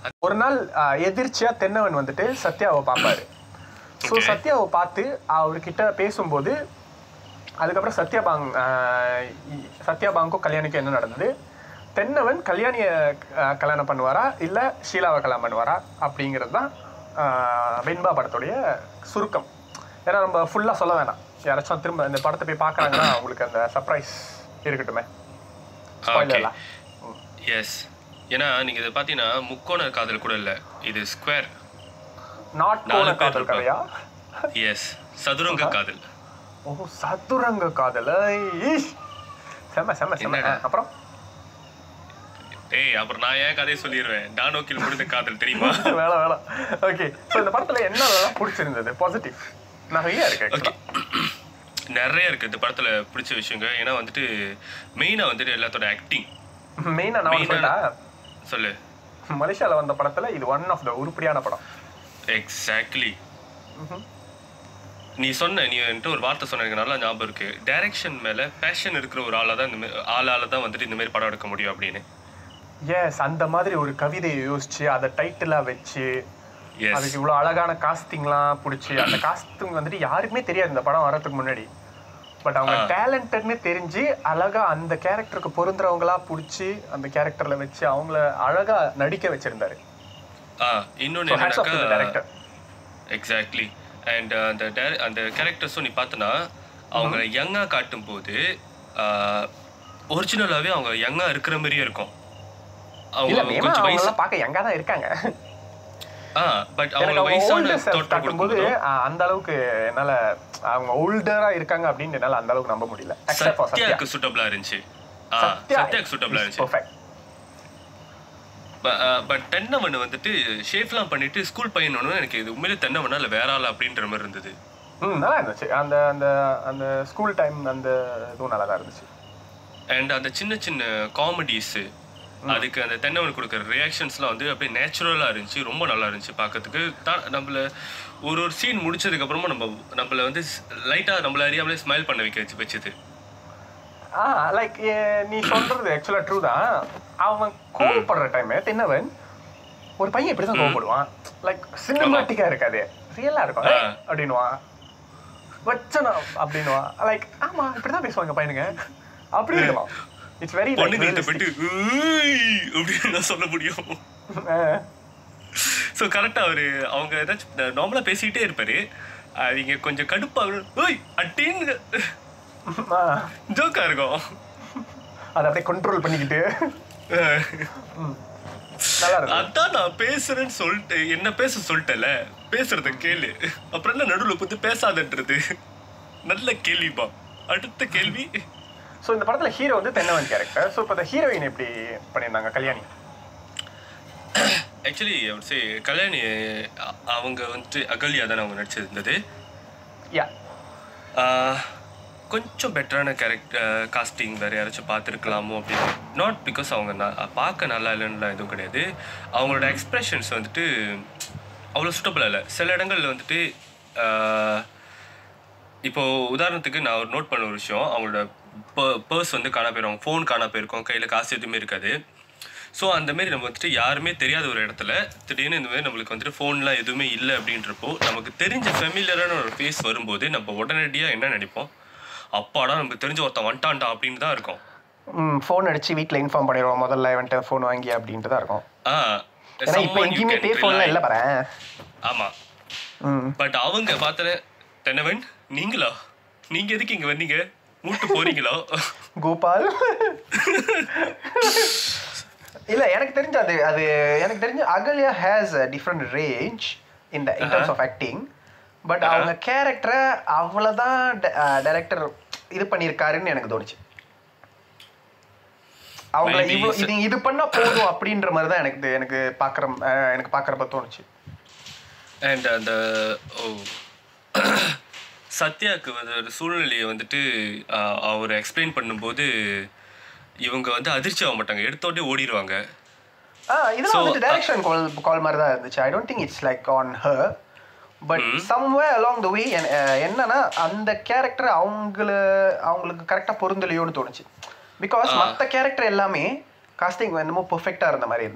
ஒரு நாள் ஆஹ், எதிர்ச்சியா தென்னவன் வந்துட்டு சத்யாவை பார்ப்பாரு ஸோ Okay. சத்யாவை பார்த்து அவர்கிட்ட பேசும்போது அதுக்கப்புறம் சத்யாபாங் ஆஹ், இ- சத்யாபாங்க்கும் கல்யாணிக்கும் என்ன நடந்தது தென்னவன் கல்யாணியை ஆஹ், கல்யாணம் பண்ணுவாரா இல்லை ஷீலாவை கல்யாணம் பண்ணுவாரா அப்படிங்கிறது தான் ஆஹ், வெண்பா படத்துடைய சுருக்கம் ஏன்னா நம்ம ஃபுல்லாக சொல்ல வேணாம் யாராச்சும் திரும்ப இந்த படத்தை போய் பார்க்குறாங்கன்னா அவங்களுக்கு அந்த சர்ப்ரைஸ் இருக்கட்டுமே ஓகே ஸ்பாயிலர்லாம் எஸ் ஏன்னா நீங்க இதை பார்த்தீங்கன்னா முக்கோண காதல் கூட இல்லை இது ஸ்கொயர் நாட் நாலு போன பேர் காதல் இருப்பாங்க. கதையா எஸ் சதுரங்க காதல் ஓ சதுரங்க காதல் ஈஷ். செம்ம செம்ம செம்ம என்னடா? ஆ, அப்புறம் ஏய் அப்புறம் நான் ஏன் கதையை சொல்லிடுவேன் டானோக்கில் முடிந்த காதல் தெரியுமா வேலை வேலை ஓகே ஸோ இந்த படத்துல என்ன பிடிச்சிருந்தது பாசிட்டிவ் நிறைய இருக்கு ஓகே actually. நிறைய இருக்கு இந்த படத்துல பிடிச்ச விஷயங்க ஏன்னா வந்துட்டு மெயினா வந்துட்டு எல்லாத்தோட ஆக்டிங் மெயினா நான் ஒண்ணு Main-ஆ- சொல்லிட்டா சொல்லு மலேசியால வந்த படத்துல இது ஒன் ஆஃப் த உருப்படியான படம் எக்ஸாக்ட்லி நீ சொன்ன நீ என்கிட்ட ஒரு வார்த்தை சொன்ன எனக்கு நல்லா ஞாபகம் இருக்கு டைரக்ஷன் மேல பேஷன் இருக்கிற ஒரு ஆளா தான் இந்த மாதிரி ஆளால தான் வந்துட்டு இந்த மாதிரி படம் எடுக்க முடியும் அப்படின்னு எஸ் அந்த மாதிரி ஒரு கவிதையை யோசிச்சு அதை டைட்டிலா வச்சு எஸ் அதுக்கு இவ்வளவு அழகான காஸ்டிங்லாம் பிடிச்சி அந்த காஸ்டிங் வந்துட்டு யாருக்குமே தெரியாது இந்த படம் வரதுக்கு முன்னாடி பட் அவங்க ஆ. டேலண்டட்னு தெரிஞ்சு அழகா அந்த கேரக்டருக்கு பொருந்துறவங்களா பிடிச்சி அந்த கேரக்டர்ல வச்சு அவங்கள அழகா நடிக்க வச்சிருந்தாரு ஆ இன்னொன்னு ஸோ ஹேட்ஸ் ஆஃப் டு என்னன்னாக்கா டேரக்டர் எக்ஸாக்ட்லி அண்ட் அந்த டேர- அந்த கேரக்டர்ஸும் நீ பார்த்தனா அவங்க யங்கா காட்டும் போது ஒரிஜினலாவே அவங்க யங்கா இருக்கிற மாதிரியே இருக்கும் இல்ல அவங்க மேமா கொஞ்சம் அவங்க வயசு எல்லாம் பார்க்க யங்கா தான் இருக்காங்க ஆ பட் எனக்கு அவங்க அவங்க வயசான ஓல்டர் செல்ஃப் தோற்றம் காட்டும்போது கொடுக்கும்போது ஆ, அந்த அளவுக்கு என்னால அவங்க ஓல்டரா இருக்காங்க அப்படின்னு என்னால அந்த அளவுக்கு நம்ப முடியல எக்ஸப்ட் ஃபார் சத்யா சத்யாக்கு சூட்டபிளா இருந்துச்சு ஆ சத்யா சத்யாக்கு சூட்டபிளா இருந்துச்சு பெர்ஃபெக்ட் பட் தென்னவன் வந்துட்டு ஷேஃப்லாம் பண்ணிட்டு ஸ்கூல் பையன் ஒன்று எனக்கு இது உண்மையிலே தென்னவனா இல்லை வேற ஆள் அப்படின்ற மாதிரி இருந்தது ம் நல்லா இருந்துச்சு அந்த அந்த அந்த ஸ்கூல் டைம் அந்த இதுவும் நல்லா தான் இருந்துச்சு அண்ட் அந்த சின்ன சின்ன காமெடிஸ் அதுக்கு அந்த தென்னவன் கொடுக்குற ரியாக்ஷன்ஸ்லாம் வந்து அப்படியே நேச்சுரலாக இருந்துச்சு ரொம்ப நல்லா இருந்துச்சு பார்க்கறதுக்கு தான் நம்மள ஒரு ஒரு சீன் முடிச்சதுக்கு அப்புறமா நம்ம நம்மள வந்து லைட்டாக நம்மள அறியாமலே ஸ்மைல் பண்ண வைக்க வச்சு வச்சுது ஆ லைக் நீ சொல்றது ஆக்சுவலா ட்ரூ தான் அவன் கோவப்படுற டைம் தென்னவன் ஒரு பையன் இப்படி தான் கோவப்படுவான் லைக் சினிமாட்டிக்கா இருக்காது ரியலா இருக்கும் ஆ. "ஏய்" அப்படின்னுவான் வச்சனா அப்படின்னுவான் லைக் ஆமா இப்படிதான் பேசுவாங்க பையனுங்க அப்படி இருக்கலாம் இட்ஸ் வெரி பொண்ணுங்கள்ட்ட போயிட்டு "ஏய்" அப்படின்னு நான் சொல்ல முடியும் ஸோ கரெக்டாக அவர் அவங்க ஏதாச்சும் நார்மலாக பேசிக்கிட்டே இருப்பாரு அவங்க கொஞ்சம் கடுப்பாக ஓய் அட்டின்னு ஜோக்காக இருக்கும் அதை அப்படியே கண்ட்ரோல் பண்ணிக்கிட்டு ம். நல்லா இருக்கும் அதான் நான் பேசுறேன்னு சொல்லிட்டு என்ன பேச சொல்லிட்டல பேசுறத கேளு அப்புறம் என்ன நடுவில் புத்து பேசாதன்றது நல்ல கேள்விப்பா அடுத்த கேள்வி ஸோ இந்த படத்துல ஹீரோ வந்து தென்னவன் கேரக்டர் ஸோ இப்போ இந்த ஹீரோயின் எப்படி பண்ணியிருந்தாங்க கல்யாணி ஆக்சுவலி அவர் சே கல்யாணி அ- அவங்க வந்துட்டு அகல்யா தானே அவங்க நடிச்சிருந்தது யா ஆஹ், கொஞ்சம் பெட்டரான கேரக்டர் காஸ்டிங் வேறு யாராச்சும் பார்த்துருக்கலாமோ அப்படின்னு நாட் பிகாஸ் அவங்க ந- பார்க்க நல்லா இல்லைன்னு எதுவும் கிடையாது அவங்களோட எக்ஸ்பிரஷன்ஸ் வந்துட்டு அவ்வளோ சுட்டபிளாக இல்லை சில இடங்கள்ல வந்துட்டு ஆஹ், இப்போ உதாரணத்துக்கு நான் ஒரு நோட் பண்ண ஒரு விஷயம் அவங்களோட பர்ஸ் வந்து காணா போயிடும் ஃபோன் காணா போயிருக்கும் கையில் காசு எதுவுமே இருக்காது ஸோ அந்த மாதிரி நம்ம வந்துட்டு யாருமே தெரியாத ஒரு இடத்துல திடீர்னு இந்த மாதிரி நம்மளுக்கு வந்துட்டு ஃபோன்லாம் எதுவுமே இல்லை அப்படின்றப்போ நமக்கு தெரிஞ்ச ஃபெமிலியரான ஒரு ஃபேஸ் வரும்போது நம்ம உடனடியாக என்ன நினைப்போம் அப்பாடா நமக்கு தெரிஞ்ச ஒருத்தன் வந்துட்டான்டா அப்படின்னு தான் இருக்கும் ம் ஃபோன் அடிச்சு வீட்டில் இன்ஃபார்ம் பண்ணிடுவோம் முதல்ல இவன்ட்டு ஃபோன் வாங்கி அப்படின்ட்டு தான் இருக்கும் ஆ ஏன்னா இப்போ someone you எங்கேயுமே can பே ஃபோன்லாம் rely. இல்லை பாரு ஆமா ம் பட் அவங்க பார்த்தன தென்னவன் நீங்களா நீங்க எதுக்கு இங்க வந்தீங்க மூட்டு போறீங்களா கோபால் இல்ல எனக்கு தெரிஞ்ச அது அது எனக்கு தெரிஞ்ச Ahalya has a different range இந்த in terms of acting but அவங்க கேரக்டரை அவ்வளோதான் டைரக்டர் இது பண்ணியிருக்காருன்னு எனக்கு தோணுச்சு அவங்கள Maybe இவ்வளோ so- இது இது பண்ணா போதும் அப்படின்ற மாதிரி தான் எனக்கு எனக்கு பார்க்குற எனக்கு பார்க்குறப்ப தோணுச்சு அண்ட் அந்த ஓ சத்யாவுக்கு வந்து ஒரு சூழ்நிலையை வந்துட்டு ஆஹ், அவர் எக்ஸ்பிளைன் பண்ணும்போது இவங்க வந்து அதிர்ச்சி ஆக மாட்டாங்க எடுத்தோடனே ஓடிடுவாங்க ஆ இதெல்லாம் So, வந்துட்டு டைரக்ஷன் கால் கால் மாதிரி தான் இருந்துச்சு I don't think it's like on her but someway along the way என்னன்னா அந்த கேரக்டர் அவங்கள அவங்களுக்கு கரெக்டாக பொருந்தலையோன்னு தோணுச்சு பிகாஸ் மற்ற கேரக்டர் எல்லாமே காஸ்டிங் என்னமோ பெர்ஃபெக்டாக இருந்த மாதிரி இருந்தது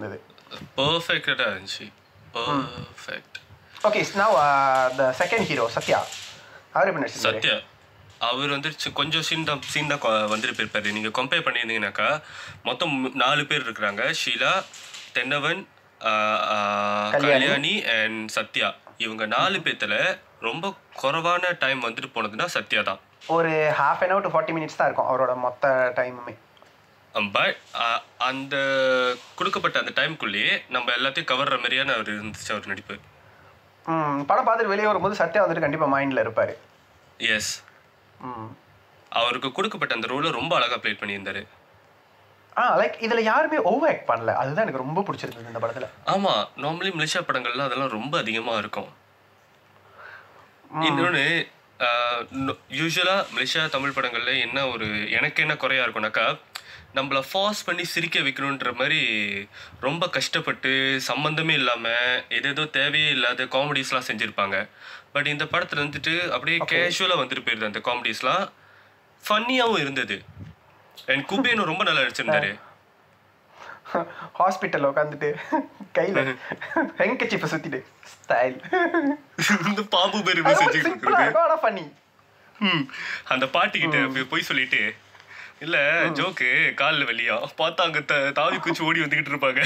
பர்ஃபெக்டாக இருந்துச்சு perfect okay now the second hero Sathya அவர் எப்படி நடிச்சிருந்தாரு சத்யா அவர் வந்து சி- கொஞ்சம் சீன் தான் சீன் தான் கொ- வந்துட்டு போயிருப்பாரு நீங்கள் கம்பேர் பண்ணியிருந்தீங்கன்னாக்கா மொத்தம் மு- நாலு பேர் இருக்கிறாங்க ஷீலா தென்னவன் ஆஹ், ஆஹ், கல்யாணி. கல்யாணி அண்ட் சத்யா இவங்க நாலு பேர்த்துல ரொம்ப குறைவான டைம் வந்துட்டு போனதுன்னா சத்யா தான் ஒரு half an hour to forty minutes தான் இருக்கும் அவரோட மொத்த டைமுமே பட் அந்த கொடுக்கப்பட்ட அந்த டைம்குள்ளேயே நம்ம எல்லாத்தையும் கவர்ற மாதிரியான அவர் இருந்துச்சு அவர் நடிப்பு ம் படம் பார்த்துட்டு வெளியே வரும்போது சத்யா வந்துட்டு கண்டிப்பாக மைண்டில் இருப்பார் எஸ் ம் அவருக்கு கொடுக்கப்பட்ட அந்த ரோலை ரொம்ப அழகா ப்ளே பண்ணியிருந்தாரு ஆ லைக் இதில் யாருமே ஓவர் ஆக்ட் பண்ணல அதுதான் எனக்கு ரொம்ப பிடிச்சிருந்தது இந்த படத்தில் ஆமா நார்மலி மலேசியா படங்கள்ல அதெல்லாம் ரொம்ப அதிகமா இருக்கும் இன்னொன்று யூஸ்வலாக மலேசியா தமிழ் படங்கள்ல என்ன ஒரு எனக்கு என்ன குறையா இருக்கும்னாக்கா நம்மள ஃபார்ஸ் பண்ணி சிரிக்க வைக்கணுன்ற மாதிரி ரொம்ப கஷ்டப்பட்டு சம்மந்தமே இல்லாமல் எதேதோ தேவையே இல்லாத காமெடிஸ்லாம் செஞ்சுருப்பாங்க பட் இந்த படத்தில் வந்துட்டு அப்படியே கேஷுவலாக வந்துட்டு போயிருது அந்த காமெடிஸ்லாம் ஃபன்னியாகவும் இருந்தது அண்ட் குபேனும் ரொம்ப நல்லா நடிச்சிருந்தாரு ஹாஸ்பிட்டலில் உட்காந்துட்டு கையில் ஹெங்கச்சிப்பை சுற்றிட்டு ஸ்டைல் இந்த பாம்பு பெருமை செஞ்சுட்டு சிம்பிளாக இருக்கிறது இருக்கும் ஆனால் ஃபன்னி ம். அந்த பாட்டிக்கிட்ட போய் போய் சொல்லிட்டு இல்ல ஜோக்கு கால்ல வெளியா பார்த்தா அங்க த- தாவி குச்சி ஓடி வந்துகிட்டு இருப்பாங்க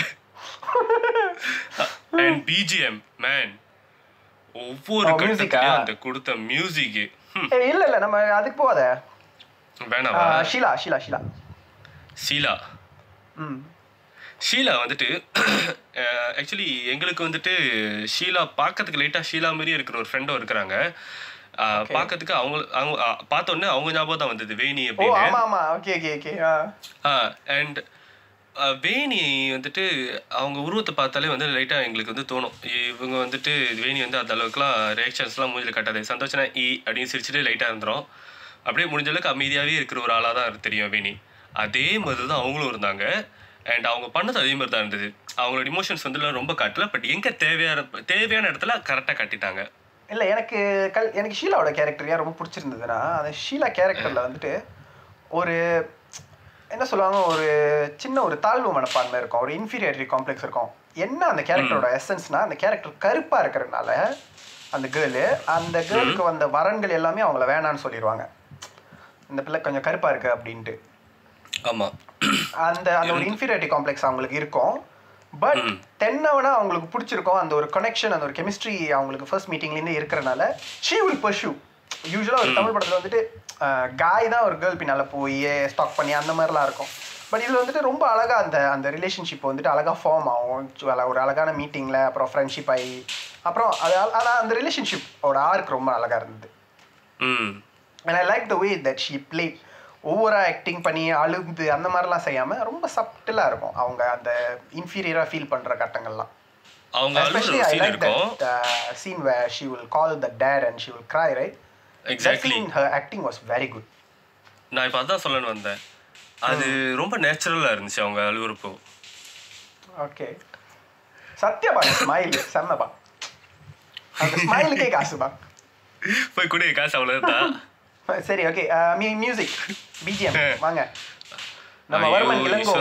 அண்ட் பிஜிஎம் மேன் ஒவ்வொரு Oh, music-ஆ? கட்டத்திலயும் அந்த கொடுத்த மியூசிக் ஏய் இல்லை இல்லை நம்ம அதுக்கு போகாத வேணாவா ஆ, ஷீலா ஷீலா ஷீலா ஷீலா ம் ஷீலா வந்துட்டு ஆக்சுவலி எங்களுக்கு வந்துட்டு ஷீலா பார்க்கறதுக்கு லைட்டாக ஷீலா மாதிரியே இருக்கிற ஒரு ஃப்ரெண்டும் இருக்கிறாங்க அஹ், பார்க்கறதுக்கு அவங்க அவங்க அஹ், பார்த்த உடனே அவங்க ஞாபகம் தான் வந்தது வேணி ஓ அப்படின்னு ஆமா ஆமா ஓகே ஓகே ஓகே ஆ அண்ட் வேணி வந்துட்டு அவங்க உருவத்தை பார்த்தாலே வந்து லைட்டாக எங்களுக்கு வந்து தோணும் இவங்க வந்துட்டு வேணி வந்து அந்த அளவுக்குலாம் ரியாக்ஷன்ஸ்லாம் மூஞ்சில் காட்டாது சந்தோஷனா ஈ அப்படின்னு சிரிச்சுட்டு லைட்டாக இருந்துரும் அப்படியே முடிஞ்ச அளவுக்கு அமைதியாகவே இருக்கிற ஒரு ஆளாக தான் தெரியும் வேணி அதே மாதிரி தான் அவங்களும் இருந்தாங்க அண்ட் அவங்க பண்ணது அதே மாதிரி தான் இருந்தது அவங்களோட இமோஷன்ஸ் வந்து ரொம்ப காட்டல பட் எங்கே தேவையான தேவையான இடத்துல கரெக்டாக காட்டிட்டாங்க இல்லை எனக்கு கல் எனக்கு ஷீலாவோட கேரக்டர் ஏன் ரொம்ப பிடிச்சிருந்ததுன்னா அந்த ஷீலா கேரக்டரில் வந்துட்டு ஒரு என்ன சொல்லுவாங்க ஒரு சின்ன ஒரு தாழ்வு மனப்பான்மை இருக்கும் ஒரு இன்ஃபீரியாரிட்டி காம்ப்ளெக்ஸ் இருக்கும் என்ன அந்த கேரக்டரோட எசன்ஸ்னா அந்த கேரக்டர் கருப்பாக இருக்கிறதுனால அந்த கேர்ளு அந்த கேர்ளுக்கு வந்த வரன்கள் எல்லாமே அவங்கள வேணான்னு சொல்லிடுவாங்க இந்த பிள்ளை கொஞ்சம் கருப்பாக இருக்கு அப்படின்ட்டு ஆமாம் அந்த அந்த ஒரு இன்ஃபீரியாரிட்டி காம்ப்ளெக்ஸ் அவங்களுக்கு இருக்கும் பட் தென்னவனா அவங்களுக்கு பிடிச்சிருக்கும் அந்த ஒரு கனெக்ஷன் அந்த ஒரு கெமிஸ்ட்ரி அவங்களுக்கு ஃபர்ஸ்ட் மீட்டிங்லேருந்து இருக்கிறனால ஷீ வில் பர்ஷூ யூஸ்வலாக ஒரு தமிழ் படத்தில் வந்துட்டு காய் தான் ஒரு கேர்ள் பின்னால் போய் ஸ்டாக் பண்ணி அந்த மாதிரிலாம் இருக்கும் பட் இதில் வந்துட்டு ரொம்ப அழகாக அந்த அந்த ரிலேஷன்ஷிப் வந்துட்டு அழகாக ஃபார்ம் ஆகும் சுவ- ஒரு அழகான மீட்டிங்கில் அப்புறம் ஃப்ரெண்ட்ஷிப் ஆகி அப்புறம் அது ஆனால் அந்த ரிலேஷன்ஷிப்போட ஆர்க் ரொம்ப அழகாக இருந்தது ம் and I like the way that she play ஓவரா ஆக்டிங் பண்ணி அழுது அந்த மாதிரிலாம் செய்யாமல் ரொம்ப சப்டிலாக இருக்கும் அவங்க அந்த இன்ஃபீரியராக ஃபீல் பண்ணுற கட்டங்கள்லாம் அவங்க எஸ்பெஷலி அழுகுற ஐ சீன் லைக் இருக்கும் that scene where she will call the dad and she will cry right that exactly scene her acting was very good நான் இப்போ அதான் சொல்லணும்னு வந்தேன் அது ரொம்ப நேச்சுரலாக இருந்துச்சு அவங்க அழுகுறப்போ ஓகே சத்யபா ஸ்மைல் செம்மபா அந்த ஸ்மைலுக்கே காசுபா போய் கொடு காசு அவ்வளோதான் சரி ஓகே மியூசிக் பிஜிஎம் வாங்க நம்ம வர்மன் இளங்கோ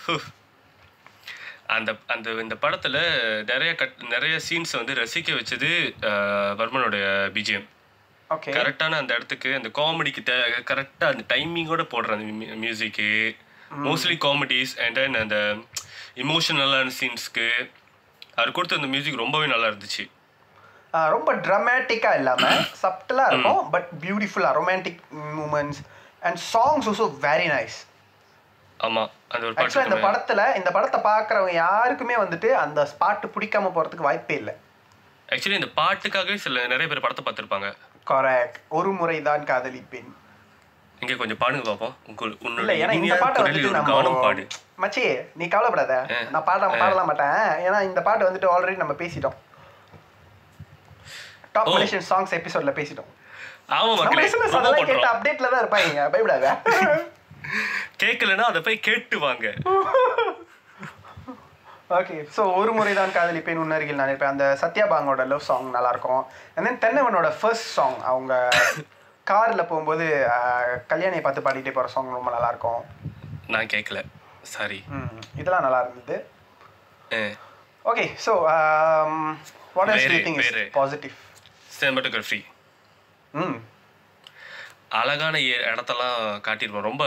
அந்த அந்த இந்த படத்துல நிறைய கட் நிறைய சீன்ஸ் வந்து ரசிக்க வச்சது அஹ், வர்மனுடைய பிஜிஎம் ஓகே கரெக்டான அந்த இடத்துக்கு அந்த காமெடிக்கு தே கரெக்டாக அந்த டைமிங்கோட போடுற அந்த மியூசிக்கு மோஸ்ட்லி காமெடிஸ் அண்ட் தென் அந்த இமோஷனலான சீன்ஸ்க்கு அவர் கொடுத்த அந்த மியூசிக் ரொம்பவே நல்லா இருந்துச்சு ஆஹ் ரொம்ப ட்ரமேட்டிக்காக இல்லாமல் சப்டலாக இருக்கும் பட் பியூட்டிஃபுல்லாக romantic moments and songs also very nice ஆமா அந்த ஒரு ஆக்சுவலாக இந்த பாட்டு படத்தில் இந்த படத்தை பார்க்குறவங்க யாருக்குமே வந்துட்டு அந்த ஸ்பாட்டு பிடிக்காம போகிறதுக்கு வாய்ப்பே இல்லை ஆக்சுவலி இந்த பாட்டுக்காகவே சில நிறைய பேர் படத்தை பார்த்துருப்பாங்க கரெக்ட் ஒரு முறை தான் காதலிப்பேன் இங்க கொஞ்சம் பாடுங்க பார்ப்போம் உங்கள் இல்லை உன்னோட ஏன்னா இந்த இனிய பாட்டை குரலில் வந்துட்டு ஒரு கவனம் நம்ம பாடு மச்சி நீ கவலைப்படாத நான் பாட பாடலாம் மாட்டேன் ஏன்னா இந்த பாட்டு வந்துட்டு ஆல்ரெடி நம்ம பேசிட்டோம் டாப் ஓ. மலேசியன் சாங்ஸ் எபிசோட்ல பேசிட்டோம் ஆமா நம்ம மக்களே listeners ரொம்ப அதெல்லாம் கேட்டு பண்றோம் அப்டேட்ல தான் இருப்பாங்க பயப்படாத கேட்கலன்னா அதை போய் கேட்டு வாங்க ஓகே ஸோ ஒரு முறை தான் காதலிப்பேன் உன்னருகில் நான் இருப்பேன் அந்த சத்யாபாங்கோட லவ் சாங் நல்லா இருக்கும் and then தென்னவனோட ஃபர்ஸ்ட் சாங் அவங்க காரில் போகும்போது ஆஹ், கல்யாணியை பார்த்து பாடிட்டே போகிற சாங் ரொம்ப நல்லா இருக்கும் நான் கேட்கல சாரி ம், இதெல்லாம் நல்லா இருந்தது okay so what else to வேறு, திங்க் இஸ் வேறு. பாசிட்டிவ் சினிமாட்டோகிராஃபி ம் அழகான இ- இடத்தெல்லாம் காட்டியிருப்போம் ரொம்ப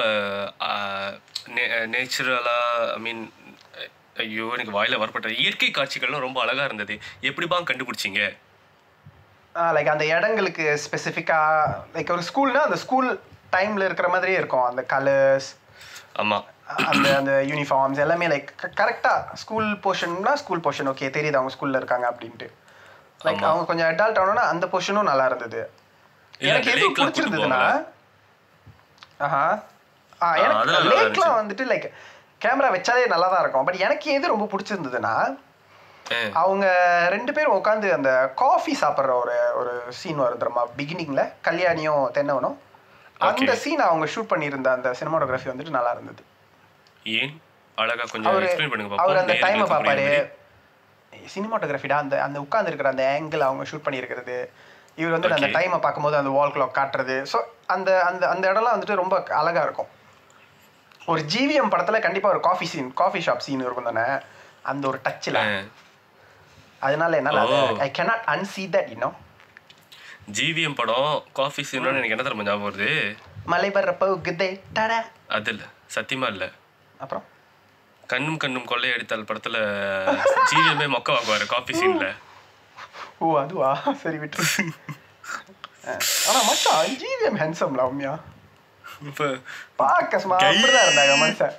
நேச்சுரலாக ஐ மீன் ஐயோ எனக்கு வாயில வரப்பட்ட இயற்கை காட்சிகள்லாம் ரொம்ப அழகா இருந்தது எப்படிப்பா கண்டுபிடிச்சீங்க லைக் அந்த இடங்களுக்கு ஸ்பெசிஃபிக்காக லைக் ஒரு ஸ்கூல்னா அந்த ஸ்கூல் டைமில் இருக்கிற மாதிரியே இருக்கும் அந்த கலர்ஸ் ஆமா அந்த அந்த யூனிஃபார்ம்ஸ் எல்லாமே லைக் கரெக்டாக ஸ்கூல் போர்ஷன்னா ஸ்கூல் போர்ஷன் ஓகே தெரியுது அவங்க ஸ்கூலில் இருக்காங்க அப்படின்ட்டு லைக் ஆமா. அவங்க கொஞ்சம் அடால்ட் ஆனோன்னா அந்த போர்ஷனும் நல்லா இருந்தது இல்ல, எனக்கு அந்த எது lake லாம் கூட்டிட்டு பிடிச்சிருந்ததுன்னா போவாங்களா? ஆஹா ஆ ஆ, எனக்கு அதெல்லாம் நல்லா லேக்லாம் வந்துட்டு லைக் கேமரா வச்சாலே நல்லா தான் இருக்கும் பட் எனக்கு எது ரொம்ப பிடிச்சிருந்ததுன்னா ஆ, அவங்க ரெண்டு பேரும் உட்காந்து அந்த காஃபி சாப்பிட்ற ஒரு ஒரு சீன் வரும் தெரியுமா பிகினிங்ல கல்யாணியும் தென்னவனும் அந்த Okay. சீன் அவங்க ஷூட் பண்ணியிருந்த அந்த சினிமாட்டோகிராஃபி வந்துட்டு நல்லா இருந்தது ஏன் அழகா கொஞ்சம் அவரு எக்ஸ்பிளைன் பண்ணுங்க அவர் அந்த பாப்போம். டைமை நேயர்களுக்கு பார்ப்பாரு புரியுற சினிமாட்டோகிராஃபிடா அந்த அந்த உட்கார்ந்து இருக்கிற அந்த ஆங்கிள் அவங்க ஷூட் பண்ணியிருக்கிறது இவர் வந்து அந்த Okay. டைமை பார்க்கும்போது அந்த வால் கிளாக் காட்டுறது ஸோ அந்த அந்த அந்த இடம்லாம் வந்துட்டு ரொம்ப அழகா இருக்கும் ஒரு ஜிவிஎம் படத்துல கண்டிப்பா ஒரு coffee scene coffee shop scene இருக்கும் தானே அந்த ஒரு டச்சில் மாதிரி. ஆ, அதனால என்னால் Oh. I cannot unsee that you know GVM படம் காஃபி சீனோட எனக்கு என்ன தெரியுமா ஞாபகம் வருது மலை வர்றப்போ குதே டடா அது இல்ல சத்தியமா இல்ல அப்புறம் கண்ணும் கண்ணும் கொள்ளையடித்தால் படத்துல ஜிவிஎம்ஏ மொக்க வாங்குவாரு காஃபி சீன்ல ஓ அதுவா சரி விட்டு ஆனா மச்சான் ஜிவிஎம் ஹேண்ட்ஸம்ல உண்மையா இப்ப பார்க்க சும்மா கை. அப்படிதான் இருந்தாங்க மனுஷன்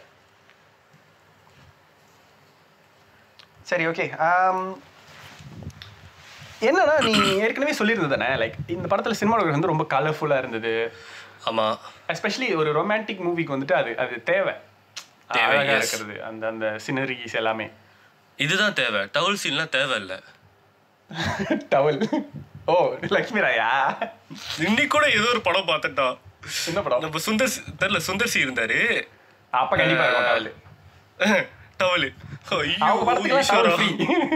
சரி ஓகே என்னன்னா நீ ஏற்கனவே சொல்லியிருந்தது தானே லைக் இந்த படத்துல சினிமாடோகிராஃபி வந்து ரொம்ப கலர்ஃபுல்லா இருந்தது ஆமா எஸ்பெஷலி ஒரு ரொமான்டிக் மூவிக்கு வந்துட்டு அது அது தேவை தேவை, அழகா yes. இருக்கிறது அந்த அந்த சினரிஸ் எல்லாமே இதுதான் தேவை டவுல் சீன்லாம் தேவை இல்ல டவல் ஓ லக்ஷ்மி ராயா இன்னைக்கு கூட ஏதோ ஒரு படம் பார்த்துட்டோம் என்ன படம் நம்ம சுந்தர் சி- தெரியல சுந்தர் சி இருந்தாரு அப்ப கண்டிப்பா இருக்கும் டவல் டவலு அவங்க படத்துக்குலாம் டவல் ஃப்ரீ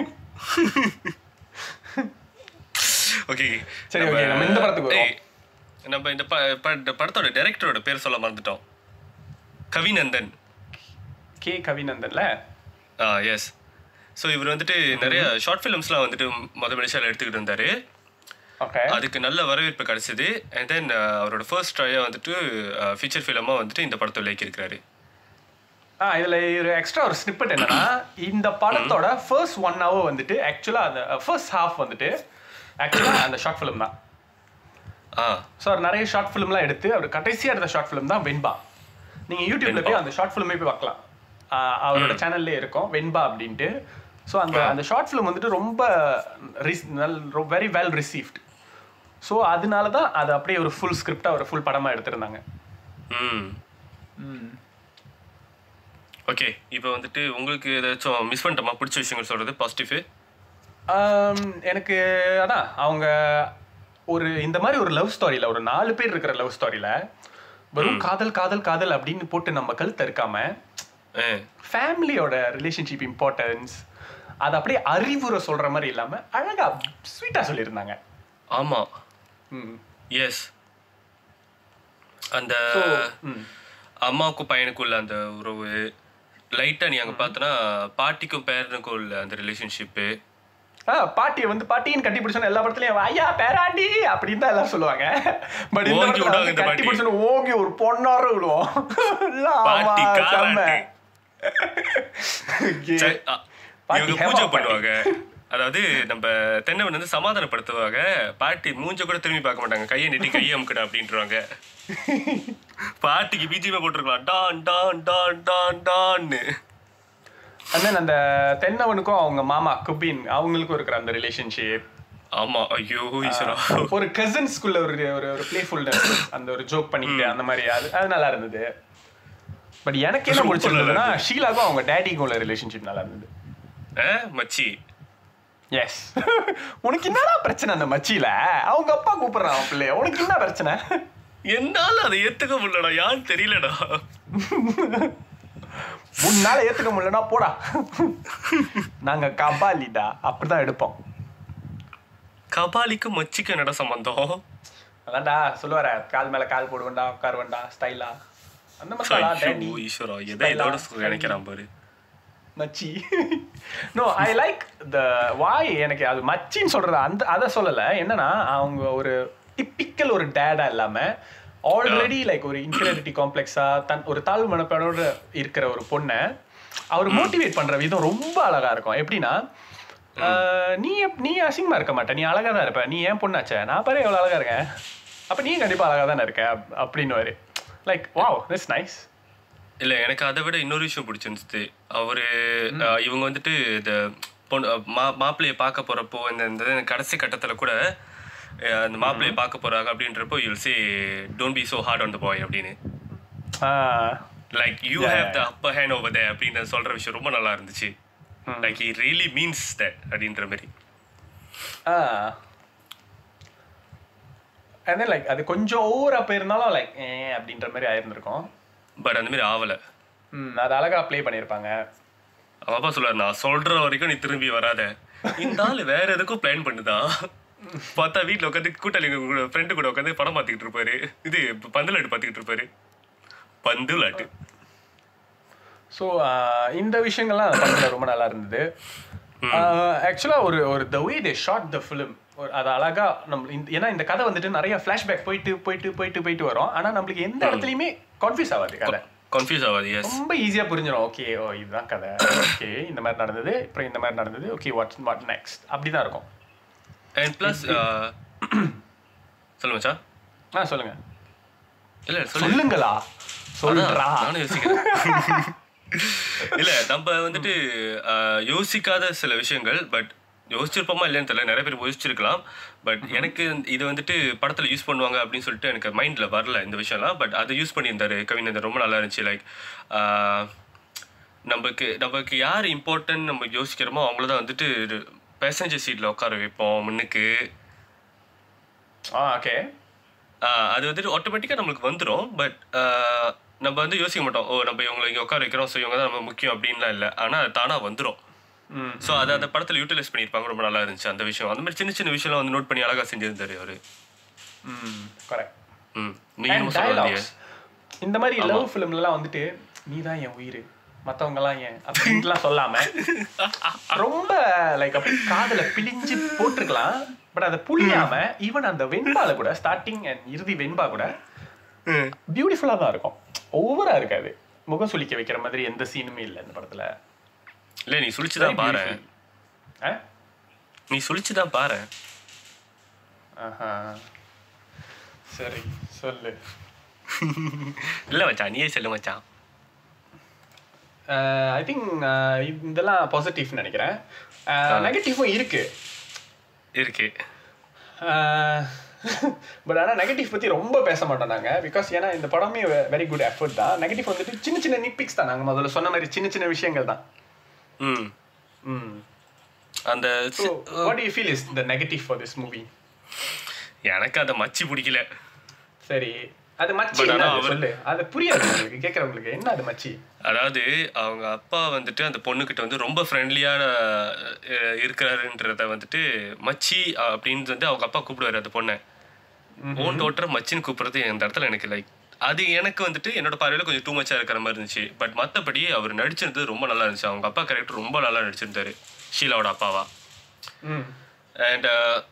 ஓகே சரி, okay, நம்ம இந்த படத்துக்கு வருவோம். நம்ம இந்த ப- ப- இந்த படத்தோட டைரக்டரோட பேர் சொல்ல மறந்துட்டோம் கவிநந்தன் கே கவிநந்தன்ல ஆ எஸ் ஸோ இவர் வந்துட்டு நிறைய ஷார்ட் ஃபிலிம்ஸ்லாம் வந்துட்டு மொதல் மலேசியாவில் எடுத்துக்கிட்டு இருந்தாரு ஓகே அதுக்கு நல்ல வரவேற்பு கிடைச்சது அண்ட் தென் அவரோட ஃபர்ஸ்ட் ட்ரையாக வந்துட்டு ஃபீச்சர் ஃபிலிமாக வந்துட்டு இந்த படத்தை விலைக்கிருக்கிறாரு ஆ இதுல ஒரு எக்ஸ்ட்ரா ஒரு ஸ்னிப்பட் என்னன்னா இந்த படத்தோட ஃபர்ஸ்ட் ஒன் ஹவர் வந்துட்டு ஆக்சுவலா அந்த ஃபர்ஸ்ட் ஹாஃப் வந்துட்டு ஆக்சுவலா அந்த ஷார்ட் ஃபிலிம் தான் ஆ ஸோ அவர் நிறைய ஷார்ட் ஃபிலிம்லாம் எடுத்து அவர் கடைசியா எடுத்த ஷார்ட் ஃபிலிம் தான் வெண்பா நீங்க யூடியூப்ல வெண்பா. போய் அந்த ஷார்ட் ஃபிலிமே போய் பார்க்கலாம் ஆ, அவரோட சேனல்லே இருக்கும் வெண்பா அப்படின்ட்டு ஸோ அந்த அந்த ஷார்ட் ஃபிலிம் வந்துட்டு ரொம்ப ரிஸ் நல் வெரி வெல் ரிசீவ்ட் ஸோ அதனால தான் அது அப்படியே ஒரு ஃபுல் ஸ்கிரிப்டாக ஒரு ஃபுல் படமாக எடுத்திருந்தாங்க ம் ஓகே இப்போ வந்துட்டு உங்களுக்கு ஏதாச்சும் மிஸ் பண்ணிட்டோமா பிடிச்ச விஷயங்கள் சொல்கிறது பாசிட்டிவ் ஆம், எனக்கு அதான் அவங்க ஒரு இந்த மாதிரி ஒரு லவ் ஸ்டோரியில ஒரு நாலு பேர் இருக்கிற லவ் ஸ்டோரியில வெறும் காதல் காதல் காதல் அப்படின்னு போட்டு நம்ம கழுத்தை இருக்காம ஆ ஃபேமிலியோட ரிலேஷன்ஷிப் இம்பார்ட்டன்ஸ் அது அப்படியே அறிவுரை சொல்ற மாதிரி இல்லாம அழகா ஸ்வீட்டா சொல்லியிருந்தாங்க ஆமாம் ம். எஸ் அந்த So, ம். அம்மாவுக்கும் பையனுக்கும் உள்ள அந்த உறவு லைட்டாக நீ அங்கே பார்த்தனா பாட்டிக்கும் பேரனுக்கும் உள்ள அந்த ரிலேஷன்ஷிப்பு ஆ பாட்டியை வந்து பாட்டின்னு கட்டி பிடிச்சோன்னு எல்லா படத்துலயும் ஐயா பேராண்டி அப்படின்னு தான் எல்லாரும் சொல்லுவாங்க பட் இந்த ஓங்கி படத்துல விடுவாங்க வந்து இந்த கட்டி பாட்டி. பிடிச்சோன்னு ஓங்கி ஒரு பொண்ணார விடுவோம் பாட்டி ஆமா, செம்ம. காலாட்டி. சரி, அ, பாட்டி இவங்க ஹேமா பூஜை பாட்டி. பண்ணுவாங்க அதாவது நம்ம தென்னவன் வந்து சமாதானப்படுத்துவாங்க பாட்டி மூஞ்ச கூட திரும்பி பார்க்க மாட்டாங்க கையை நீட்டி கையை அமுக்கடா அப்படின்றாங்க பாட்டிக்கு பிஜிஎம் போட்டிருக்கலாம் டான் டான் டான் டான் டான்னு And then அந்த தென்னவனுக்கும் அவங்க மாமா குபின் அவங்களுக்கும் இருக்கிற அந்த ரிலேஷன்ஷிப் ஆமா ஐயோ ஈஸ்வரா ஒரு கசின்ஸ்குள்ள ஒரு ஒரு ஒரு பிளேஃபுல்னஸ் அந்த ஒரு ஜோக் பண்ணிக்கிட்டு அந்த மாதிரி அது அது நல்லா இருந்தது பட் எனக்கு என்ன ரொம்ப பிடிச்சிருந்ததுன்னா ஷீலாக்கும் அவங்க டேடிக்கும் உள்ள ரிலேஷன்ஷிப் நல்லா இருந்தது ஆ, மச்சி எஸ் உனக்கு என்னடா பிரச்சனை அந்த மச்சியில அவங்க அப்பா கூப்பிடுறான் அவன் பிள்ளைய உனக்கு என்ன பிரச்சனை என்னால அதை ஏத்துக்க முடியலடா யான்னு தெரியலடா முன்னால ஏத்துக்க முடியலன்னா போடா நாங்க கபாலிடா அப்படிதான் எடுப்போம் கபாலிக்கும் மச்சிக்கும் என்னடா சம்பந்தம் அதான்டா சொல்லுவார கால் மேல கால் போடுவேன்டா உட்காருவேன்டா ஸ்டைலா அந்த மாதிரி ஐயோ, ஈஸ்வரா எதை இதோட சொல்லி நினைக்கிறான் பாரு மச்சி நோ ஐ லைக் த வாய் எனக்கு அது மச்சின்னு சொல்றது அந்த அதை சொல்லலை என்னன்னா அவங்க ஒரு டிப்பிக்கல் ஒரு டேடா இல்லாம ஆல்ரெடி லைக் ஒரு இன்ஃபீரியாரிட்டி காம்ப்ளெக்ஸா தன் ஒரு தாழ்வு மனப்பாடோட இருக்கிற ஒரு பொண்ணை அவர் மோட்டிவேட் பண்ற விதம் ரொம்ப அழகா இருக்கும் எப்படின்னா ஆஹ், நீ எப்- நீ அசிங்கமா இருக்க மாட்ட நீ அழகா தான் இருப்ப நீ ஏன் பொண்ணாச்சே நான் பாரு எவ்வளவு அழகா இருக்கேன் அப்ப நீ கண்டிப்பா அழகா தானே இருக்க அப்- அப்படின்னு லைக் வாவ் திஸ் நைஸ் இல்ல எனக்கு அதை விட இன்னொரு விஷயம் பிடிச்சிருந்துச்சு அவரு அஹ், இவங்க வந்துட்டு இந்த பொண்ணு அஹ், மா மாப்பிள்ளையை பார்க்க போறப்போ இந்த இந்த கடைசி கட்டத்துல கூட அஹ், அந்த மாப்பிள்ளையை பார்க்க போறாங்க அப்படின்றப்போ you'll say don't be so hard on the boy அப்படின்னு like you Yeah, have the yeah. Upper hand over they அப்படின்னு சொல்ற விஷயம் ரொம்ப நல்லா இருந்துச்சு like he really means that அப்படின்ற மாதிரி அண்ட் தென் லைக் அது கொஞ்சம் ஓவரா போயிருந்தாலும் லைக் ஏ அப்படின்ற மாதிரி ஆயிருந்திருக்கும் பட் அந்த மாதிரி ஆவல ம் அது அழகா ப்ளே பண்ணியிருப்பாங்க அவன் அப்பா சொல்லுவார் நான் சொல்ற வரைக்கும் நீ திரும்பி வராத இந்த ஆள் வேற எதுக்கும் பிளான் பண்ணுதான் பார்த்தா வீட்டில் உட்காந்து கூட்டாளி கூட ஃப்ரெண்டு கூட உட்காந்து படம் பார்த்துக்கிட்டு இருப்பாரு இது பந்துலாட்டு பார்த்துக்கிட்டு இருப்பாரு பந்துலாட்டு ஸோ இந்த விஷயங்கள்லாம் அந்த படத்தில் ரொம்ப நல்லா இருந்தது ஆக்சுவலாக ஒரு ஒரு த வே தே ஷார்ட் த ஃபிலிம் அது அழகா நம்ம இந்த- ஏன்னா இந்த கதை வந்துட்டு நிறைய ஃப்ளாஷ்பேக் போயிட்டு போயிட்டு போயிட்டு போயிட்டு வரும் ஆனால் நம்மளுக்கு எந்த இடத்துலையுமே கன்ஃபியூஸ் ஆகாது கதை கன்ஃபியூஸ் ஆகாது எஸ் ரொம்ப ஈஸியாக புரிஞ்சிடும் ஓகே ஓ இதுதான் கதை ஓகே இந்த மாதிரி நடந்தது அப்புறம் இந்த மாதிரி நடந்தது ஓகே வாட் வாட் நெக்ஸ்ட் அப்படி தான் இருக்கும் அண்ட் ப்ளஸ் சொல்லு மச்சான் ஆ சொல்லுங்க இல்ல சொல்லு சொல்லுங்களா சொல்றா அதான், நானும் யோசிக்கிறேன் இல்ல நம்ம வந்துட்டு அஹ், யோசிக்காத சில விஷயங்கள் பட் யோசிச்சிருப்போமா இல்லைன்னு தெரியல நிறைய பேர் யோசிச்சிருக்கலாம் பட் எனக்கு இது வந்துட்டு படத்துல யூஸ் பண்ணுவாங்க அப்படின்னு சொல்லிட்டு எனக்கு மைண்ட்ல வரல இந்த விஷயம்லாம் பட் அதை யூஸ் பண்ணியிருந்தாரு கவிஞர் ரொம்ப நல்லா இருந்துச்சு லைக் நமக்கு நமக்கு யார் இம்பார்ட்டன்ட் நம்ம யோசிக்கிறோமோ அவங்கள தான் வந்துட்டு பேசஞ்சர் சீட்ல உட்கார வைப்போம் முன்னுக்கு ஆ ஓகே ஆஹ் அது வந்துட்டு ஆட்டோமேட்டிக்காக நம்மளுக்கு வந்துடும் பட் நம்ம வந்து யோசிக்க மாட்டோம் ஓ நம்ம இவங்களை இங்கே உட்கார வைக்கிறோம் ஸோ இவங்க தான் நம்ம முக்கியம் அப்படின்லாம் இல்லை ஆனால் அது தானாக வந்துடும் ம் ஸோ அதை அந்த படத்தில் யூட்டிலைஸ் பண்ணியிருப்பாங்க ரொம்ப நல்லா இருந்துச்சு அந்த விஷயம் அந்த மாதிரி சின்ன சின்ன விஷயம்லாம் வந்து நோட் பண்ணி அழகாக செஞ்சிருந்தாரு அவரு ம் கரெக்ட் ம் நீங்கள் அண்ட் என்ன சொல்ல வந்தீங்க டயலாக்ஸ் இந்த மாதிரி லவ் ஃபிலிம்லலாம் வந்துட்டு நீ தான் என் உயிர் மற்றவங்கலாம் ஏன் அப்படின்ட்டுலாம் சொல்லாம ரொம்ப லைக் அப்படி காதுல பிழிஞ்சு போட்டிருக்கலாம் பட் அதை புளியாம ஈவன் அந்த வெண்பால கூட ஸ்டார்டிங் அண்ட் இறுதி வெண்பா கூட பியூட்டிஃபுல்லாக தான் இருக்கும் ஓவரா இருக்காது முகம் சுளிக்க வைக்கிற மாதிரி எந்த சீனுமே இல்லை இந்த படத்துல இல்லை நீ சுழிச்சு தான் Very பாரு beautiful. ஆ நீ சுழிச்சு தான் பாரு ஆஹா சரி சொல்லு இல்லை மச்சான் நீயே சொல்லு மச்சான் ஐ திங்க் இதெல்லாம் பாசிட்டிவ்னு நினைக்கிறேன் நெகட்டிவும் இருக்கு இருக்கு பட் ஆனால் நெகட்டிவ் பற்றி ரொம்ப பேச மாட்டோம் நாங்கள் பிகாஸ் ஏன்னா இந்த படமே வெரி குட் எஃபர்ட் தான் நெகட்டிவ் வந்துட்டு சின்ன சின்ன நிப்பிக்ஸ் தான் நாங்கள் முதல்ல சொன்ன மாதிரி சின்ன சின்ன விஷயங்கள் தான் ம் ம் அந்த so what you feel is the negative for this movie எனக்கு அதை மச்சி பிடிக்கல சரி அது மச்சி But என்ன ஆனா அது அவர்- சொல்லு அது புரியாது உங்களுக்கு கேட்குறவங்களுக்கு என்ன அது மச்சி அதாவது அவங்க அப்பா வந்துட்டு அந்த பொண்ணுக்கிட்ட வந்து ரொம்ப ஃப்ரெண்ட்லியான இருக்கிறாருன்றத வந்துட்டு மச்சி அப்படின்னு வந்து அவங்க அப்பா கூப்பிடுவாரு அந்த பொண்ணை ஓன் டோட்டர் மச்சின்னு கூப்பிடுறது இந்த இடத்துல எனக்கு லைக் அது எனக்கு வந்துட்டு என்னோட பார்வையில கொஞ்சம் டூ மச்சா இருக்கிற மாதிரி இருந்துச்சு பட் மற்றபடி அவர் நடிச்சிருந்தது ரொம்ப நல்லா இருந்துச்சு அவங்க அப்பா கேரக்டர் ரொம்ப நல்லா நடிச்சிருந்தாரு ஷீலாவோட அப்பாவா ம் அண்ட்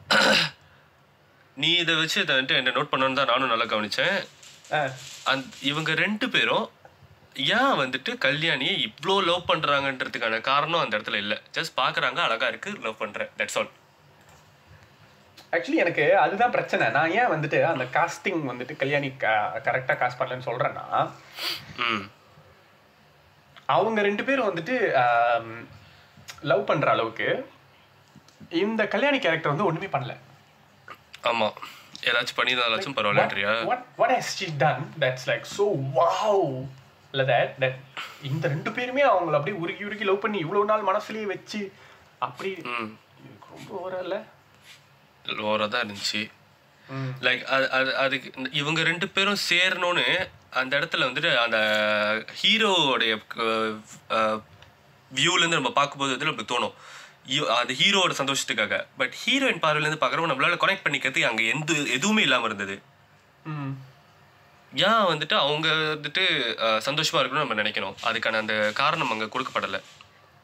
நீ இதை வச்சு இதை வந்துட்டு என்ன நோட் பண்ணணும்னு தான் நானும் நல்லா கவனிச்சேன் ஆ அந் இவங்க ரெண்டு பேரும் ஏன் வந்துட்டு கல்யாணியை இவ்வளோ லவ் பண்ணுறாங்கன்றதுக்கான காரணம் அந்த இடத்துல இல்லை ஜஸ்ட் பார்க்குறாங்க அழகா இருக்கு லவ் பண்ணுறேன் தட்ஸ் ஆல் ஆக்சுவலி எனக்கு அதுதான் பிரச்சனை நான் ஏன் வந்துட்டு அந்த காஸ்டிங் வந்துட்டு கல்யாணி கரெக்டாக காஸ்ட் பண்ணலன்னு சொல்கிறேன்னா ம் அவங்க ரெண்டு பேரும் வந்துட்டு லவ் பண்ற அளவுக்கு இந்த கல்யாணி கேரக்டர் வந்து ஒண்ணுமே பண்ணல ஆமாம் ஏதாச்சும் பண்ணியிருந்தாலும் பரவாயில்லன்றியா what what has she done that's like so wow இல்ல that that இந்த ரெண்டு பேருமே அவங்கள அப்படியே உருகி உருகி லவ் பண்ணி இவ்வளவு நாள் மனசுலயே வச்சு அப்படி ம் இதுக்கு ரொம்ப ஓவரா இல்ல ஓவராக தான் இருந்துச்சு ம். லைக் அது அது அதுக்கு இவங்க ரெண்டு பேரும் சேரணும்னு அந்த இடத்துல வந்துட்டு அந்த ஹீரோவுடைய வியூலேருந்து நம்ம பார்க்கும்போது வந்து நமக்கு தோணும் இவ- அந்த ஹீரோவோட சந்தோஷத்துக்காக பட் ஹீரோயின் பார்வையிலேருந்து பார்க்குறப்ப நம்மளால கனெக்ட் பண்ணிக்கிறதுக்கு அங்கே எந்த எதுவுமே இல்லாமல் இருந்தது ம். ஏன் வந்துட்டு அவங்க வந்துட்டு அஹ், சந்தோஷமா இருக்கணும்னு நம்ம நினைக்கணும் அதுக்கான அந்த காரணம் அங்கே கொடுக்கப்படலை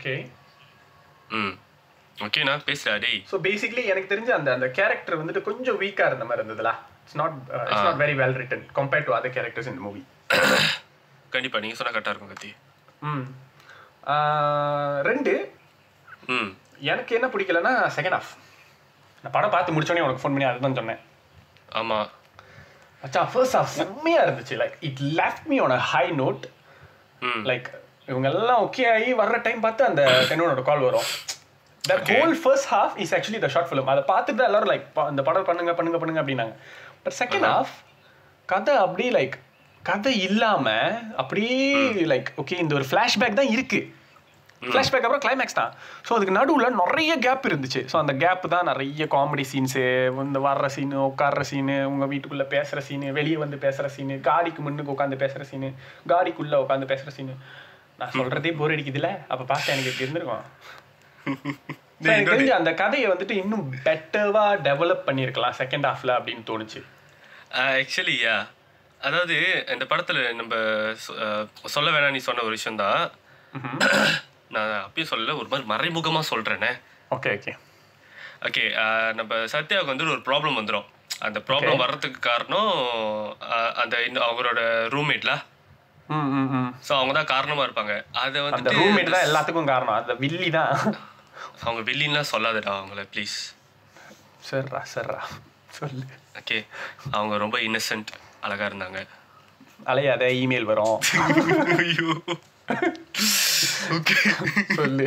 ஓகே ம் ஓகேண்ணா பேசுறா டேய் ஸோ பேசிக்லி எனக்கு தெரிஞ்ச அந்த அந்த கேரக்டர் வந்துட்டு கொஞ்சம் வீக்காக இருந்த மாதிரி இருந்ததுல it's not it's not very well written compared to other characters இந்த மூவி கண்டிப்பா நீங்க சொன்னா கரெக்டா இருக்கும் கத்தி ம் ஆஹ், ரெண்டு ம் எனக்கு என்ன பிடிக்கலன்னா செகண்ட் ஹாஃப் நான் படம் பார்த்து முடிச்சோடனே உனக்கு ஃபோன் பண்ணி அதுதான் சொன்னேன் ஆமா மச்சான் ஃபர்ஸ்ட் ஹாஃப் செம்மையா இருந்துச்சு like it left me on a high note ம் லைக் இவங்க எல்லாம் ஓகே ஆகி வர்ற டைம் பார்த்து அந்த டென்னோட கால் வரும் that Okay. Whole first half is actually the short film அதை பார்த்துட்டு தான் எல்லாரும் லைக் இந்த படம் பண்ணுங்க பண்ணுங்க பண்ணுங்க அப்படின்னாங்க பட் செகண்ட் ஹாஃப் கதை அப்படியே லைக் கதை இல்லாம அப்படியே லைக் ஓகே இந்த ஒரு ஃப்ளாஷ்பேக் தான் இருக்கு ஃப்ளாஷ்பேக் அப்புறம் கிளைமேக்ஸ் தான் ஸோ அதுக்கு நடுவில் நிறைய கேப் இருந்துச்சு ஸோ அந்த கேப் தான் நிறைய காமெடி சீன்ஸு இந்த வர்ற சீனு உட்கார்ற சீனு உங்கள் வீட்டுக்குள்ளே பேசுகிற சீனு வெளியே வந்து பேசுகிற சீனு காடிக்கு முன்னுக்கு உட்காந்து பேசுகிற சீனு காடிக்குள்ளே உட்காந்து பேசுகிற சீனு நான் சொல்கிறதே போர் அடிக்குதுல்ல அப்போ பார்த்தா எனக்கு எப்படி இருந்திருக்கும் So, எனக்கு தெரிஞ்ச அந்த கதையை வந்துட்டு இன்னும் பெட்டராக டெவலப் பண்ணியிருக்கலாம் செகண்ட் ஹாஃப்ல அப்படின்னு தோணுச்சு ஆக்சுவலி யா அதாவது இந்த படத்துல நம்ம சொ- அஹ் சொல்ல வேணாம் நீ சொன்ன ஒரு விஷயம் தான் நான் அப்பயும் சொல்லல ஒரு மாதிரி மறைமுகமா சொல்றேனே ஓகே ஓகே ஓகே நம்ம சத்யாவுக்கு வந்து ஒரு ப்ராப்ளம் வந்துடும் அந்த ப்ராப்ளம் வர்றதுக்கு காரணம் அஹ், அந்த இன்னும் அவங்களோட ரூம்மேட்ல ம் ம் ம் ஸோ அவங்க தான் காரணமா இருப்பாங்க அதை அந்த வந்துட்டு ரூம்மேட் தான் எல்லாத்துக்கும் காரணம் அந்த வில்லி தான் அவங்க வெளியிலாம் சொல்லாதடா அவங்கள ப்ளீஸ் சரிடா சரிடா சொல்லு ஓகே அவங்க ரொம்ப இன்னசென்ட் அழகா இருந்தாங்க அலையாத இமெயில் வரும் ஐயோ ஓகே சொல்லு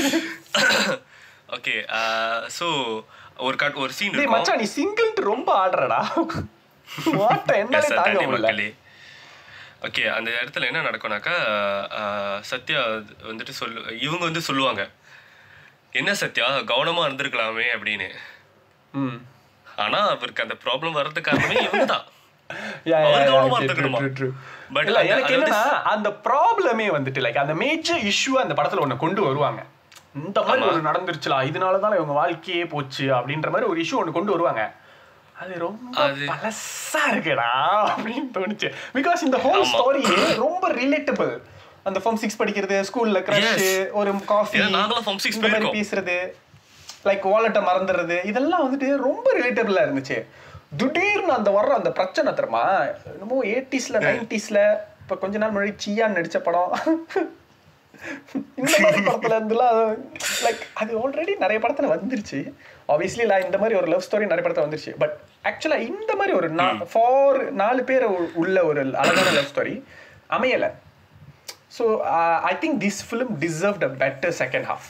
ஓகே ஸோ ஒரு கட் ஒரு சீன் டேய் இருக்கும் மச்சான் நீ சிங்கிள் ரொம்ப ஆடுறடா வாட்ட என்னாலே Yes, தாங்க தண்ணி முடியல மக்களே ஓகே அந்த இடத்துல என்ன நடக்கும்னாக்கா ஆஹ், சத்யா வந்துட்டு சொல்லு இவங்க வந்து சொல்லுவாங்க என்ன சத்யா கவனமா இருந்திருக்கலாமே அப்படின்னு ம் ஆனா அவருக்கு அந்த ப்ராப்ளம் வர்றதுக்கு காரணமே இவங்க தான் யா, யா, அவர் யா, கவனமா true, இருந்துக்கணுமா? true, true. But இல்ல அந்த- எனக்கு அது வந்து- என்னன்னா அந்த ப்ராப்ளமே வந்துட்டு லைக் அந்த மேஜர் இஷ்யூ அந்த படத்துல ஒண்ணு கொண்டு வருவாங்க இந்த மாதிரி ஆமா. ஒரு நடந்துருச்சுலா இதனால தான் இவங்க வாழ்க்கையே போச்சு அப்படின்ற மாதிரி ஒரு இஷ்யூ ஒண்ணு கொண்டு வருவாங்க அது ரொம்ப அது- பழசா இருக்குடா அப்படின்னு தோணுச்சு பிகாஸ் இந்த ஹோல் ஆமா. ஸ்டோரி ரொம்ப ரிலேட்டபிள் அந்த ஃபார்ம் சிக்ஸ் படிக்கிறது ஸ்கூல்ல கிரஷ் Yes. ஒரு காஃபி ஏன்னா நாங்களும் form six இந்த மாதிரி போயிருக்கோம். பேசுறது லைக் வாலெட்டை மறந்துடுறது இதெல்லாம் வந்துட்டு ரொம்ப ரிலேட்டபிளா இருந்துச்சு திடீர்னு அந்த வர்ற அந்த பிரச்சனை தெரியுமா என்னமோ எயிட்டிஸ்ல நைன்டிஸ்ல இப்ப கொஞ்ச நாள் முன்னாடி சியான் நடிச்ச படம் இந்த மாதிரி படத்துல இருந்துலாம் லைக் அது ஆல்ரெடி நிறைய படத்துல வந்துருச்சு ஆப்வியஸ்லி இல்லை இந்த மாதிரி ஒரு லவ் ஸ்டோரி நிறைய படத்துல வந்துருச்சு பட் ஆக்சுவலா இந்த மாதிரி ஒரு ஃபார் நாலு பேர் உ- உள்ள ஒரு அழகான லவ் ஸ்டோரி அமையல so I think this film deserved a better second half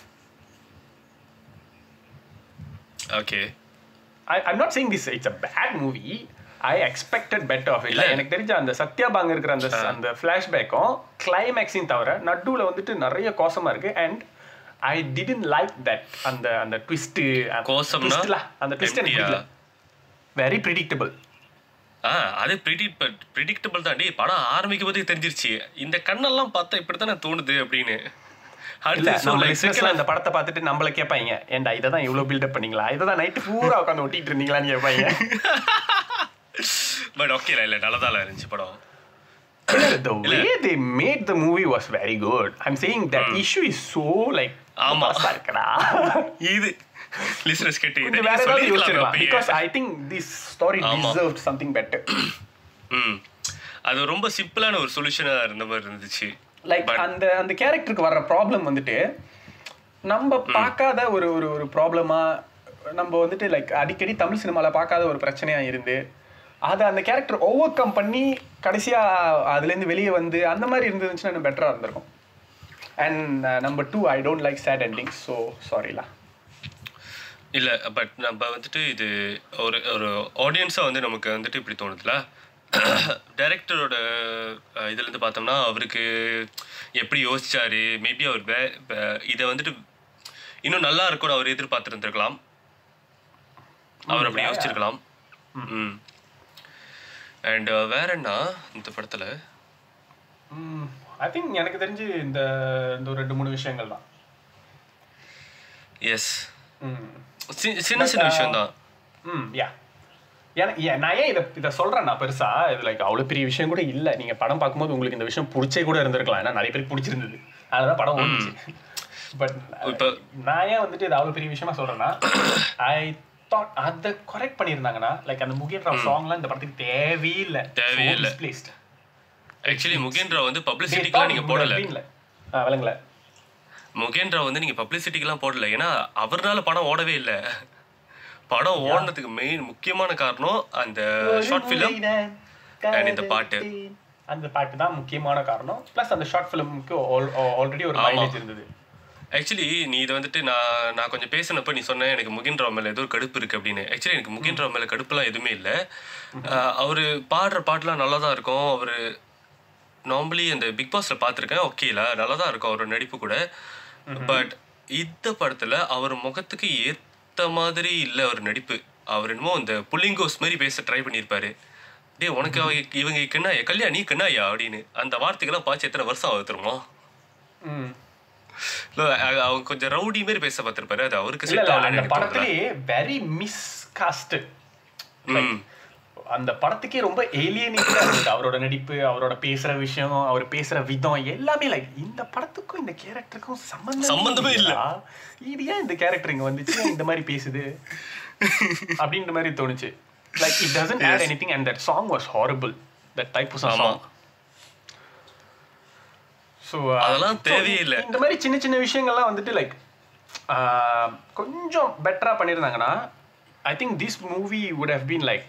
okay I, I'm not saying this it's a bad movie. I expected better of it. இல்ல. எனக்கு தெரிஞ்ச அந்த சத்யாபாங்க இருக்கிற அந்த அந்த ஃப்ளாஷ்பேக்கும் கிளைமேக்ஸையும் தவிர நடுவுல வந்துட்டு நிறைய கோசமா இருக்கு and I didn't like that அந்த அந்த ட்விஸ்ட் கோசம்னா அந்த ட்விஸ்ட் எனக்கு empty-ஆ? பிடிக்கல வெரி ப்ரிடிக்டபிள் ஆ அது ப்ரிடிக்ட் ப்ரிடிக்டபிள் தான் டேய் படம் ஆரம்பிக்கும் போதே தெரிஞ்சிருச்சு இந்த கண்ணெல்லாம் பார்த்தா இப்படி தானே தோணுது அப்படின்னு இல்ல அடுத்து so நம்ம like listeners second- இந்த படத்தை பார்த்துட்டு நம்மள கேட்பாங்க ஏன்டா இதை தான் இவ்வளவு பில்டப் பண்ணீங்களா இதை தான் நைட்டு பூரா உட்காந்து ஒட்டிட்டு இருந்தீங்களான்னு கேட்பாங்க பட் ஓகே இல்ல நல்லதா இருந்துச்சு படம் the way they made the movie was very good. I'm saying that issue is so like ஆமா. பழசா இருக்குடா. இது லிசனர்ஸ் கேட்டு இதை கொஞ்சம் வேற நீங்க ஏதாவது சொல்லிருக்கலாமே யோசிச்சிருக்கலாம். அப்பயே. Because I think this story ஆமா. deserved something better. ம் அது ரொம்ப சிம்பிளான ஒரு சொல்யூஷனா இருந்த மாதிரி இருந்துச்சு Like But- அந்த அந்த கேரக்டருக்கு வர்ற ப்ராப்ளம் வந்துட்டு நம்ம பார்க்காத ஒரு ஒரு ஒரு ப்ராப்ளமா நம்ம வந்துட்டு லைக் அடிக்கடி தமிழ் சினிமால பார்க்காத ஒரு பிரச்சனையா இருந்து அதை அந்த கேரக்டர் ஓவர் கம் பண்ணி கடைசியா அதுலேருந்து வெளியே வந்து அந்த மாதிரி இருந்துச்சுன்னா இன்னும் பெட்டரா இருந்திருக்கும் and number two I don't like sad ending so சாரிலா இல்ல பட் நம்ம வந்துட்டு இது ஒரு ஒரு ஆடியன்ஸா வந்து நமக்கு வந்துட்டு இப்படி தோணுதுல டைரக்டரோட இதுல இருந்து பார்த்தோம்னா அவருக்கு எப்படி யோசிச்சாரு மேபி அவர் வே- வே- இதை வந்துட்டு இன்னும் நல்லா இருக்கும்னு அவர் எதிர்பார்த்துருந்துருக்கலாம் அவர் அப்படி yeah, yeah. யோசிச்சிருக்கலாம் ம் அண்ட் வேற என்ன இந்த படத்துல ஐ திங்க் எனக்கு தெரிஞ்சு இந்த இந்த ஒரு ரெண்டு மூணு விஷயங்கள் தான் எஸ் ம் சின்ன சின்ன விஷயம் தான் ம் யா எனக்கு ஏன் நான் ஏன் இதை இதை சொல்கிறேன் நான் பெருசா இது லைக் அவ்வளோ பெரிய விஷயம் கூட இல்லை நீங்கள் படம் பார்க்கும்போது உங்களுக்கு இந்த விஷயம் பிடிச்சே கூட இருந்திருக்கலாம் ஏன்னா நிறைய பேருக்கு பிடிச்சிருந்தது அதனால படம் ஓடிச்சு பட் இப்போ நான் ஏன் வந்துட்டு இது அவ்வளவு பெரிய விஷயமா சொல்றேன்னா ஐ தாட் அதை கரெக்ட் பண்ணியிருந்தாங்கன்னா லைக் அந்த முகேன் ராவ் சாங்லாம் இந்த படத்துக்கு தேவையில்லை தேவையில்ல. பிளேஸ்ட் ஆக்சுவலி முகேந்திரா வந்து பப்ளிசிட்டிக்கெலாம் நீங்கள் போடல விளங்கல முகேந்திரா வந்து நீங்கள் பப்ளிசிட்டிக்கெலாம் போடல ஏன்னா அவர்னால படம் ஓடவே இல்லை படம் ஓடினதுக்கு மெயின் முக்கியமான காரணம் அந்த ஷார்ட் ஃபிலிம் and இந்த பாட்டு. அந்த பாட்டு தான் முக்கியமான காரணம் ப்ளஸ் அந்த ஷார்ட் ஃபிலிமுக்கு ஆல்ரெடி ஒரு மைலேஜ் இருந்தது ஆக்சுவலி நீ இதை வந்துட்டு நான் நான் கொஞ்சம் பேசினப்ப நீ சொன்ன எனக்கு முகின் ராவ் மேலே ஏதோ ஒரு கடுப்பு இருக்கு அப்படின்னு ஆக்சுவலி எனக்கு முகின் ராவ் மேலே கடுப்புலாம் எதுவுமே இல்லை அவர் பாடுற பாட்டுலாம் நல்லா தான் இருக்கும் அவர் நார்மலி அந்த பிக் பாஸ்ல பார்த்துருக்கேன் ஓகேல நல்லா தான் இருக்கும் அவரோட நடிப்பு கூட பட் இந்த படத்துல அவர் முகத்துக்கு ஏத்த மாதிரி இல்லை அவர் நடிப்பு அவர் என்னமோ அந்த புள்ளிங்கோஸ் மாதிரி பேச ட்ரை பண்ணியிருப்பாரு டேய் உனக்கு அவங்க இவங்க கண்ணாயா கல்யாணி நீ கண்ணாயா அப்படின்னு அந்த வார்த்தைக்கெல்லாம் பாய்ச்சி எத்தனை வருஷம் ஆகுது தெரியுமா ம் இல்ல, அ- அவங்க கொஞ்சம் ரவுடி மாதிரி பேச பார்த்திருப்பாரு அது அவருக்கு இல்ல செட் இல்ல ஆகலன்னு அந்த எனக்கு தோணுது. படத்திலேயே வெரி மிஸ்காஸ்டட் ம் அந்த படத்துக்கே ரொம்ப ஏலியனிக்கா இருந்தது அவரோட நடிப்பு அவரோட பேசுற விஷயம் அவர் பேசுற விதம் எல்லாமே லைக் இந்த படத்துக்கும் இந்த கேரக்டருக்கும் சம்பந்தம் சம்பந்தமே இல்ல. இது ஏன் இந்த கேரக்டர் இங்க வந்துச்சு ஏன் இந்த மாதிரி பேசுது அப்படின்ற மாதிரி தோணுச்சு like it doesn't add anything and that song was horrible that type of ஆமா. சாங் ஸோ அதெல்லாம் தேவையே இல்ல. இந்த மாதிரி சின்ன சின்ன விஷயங்கள்லாம் வந்துட்டு லைக் கொஞ்சம் பெட்டரா பண்ணியிருந்தாங்கன்னா I think this movie would have been like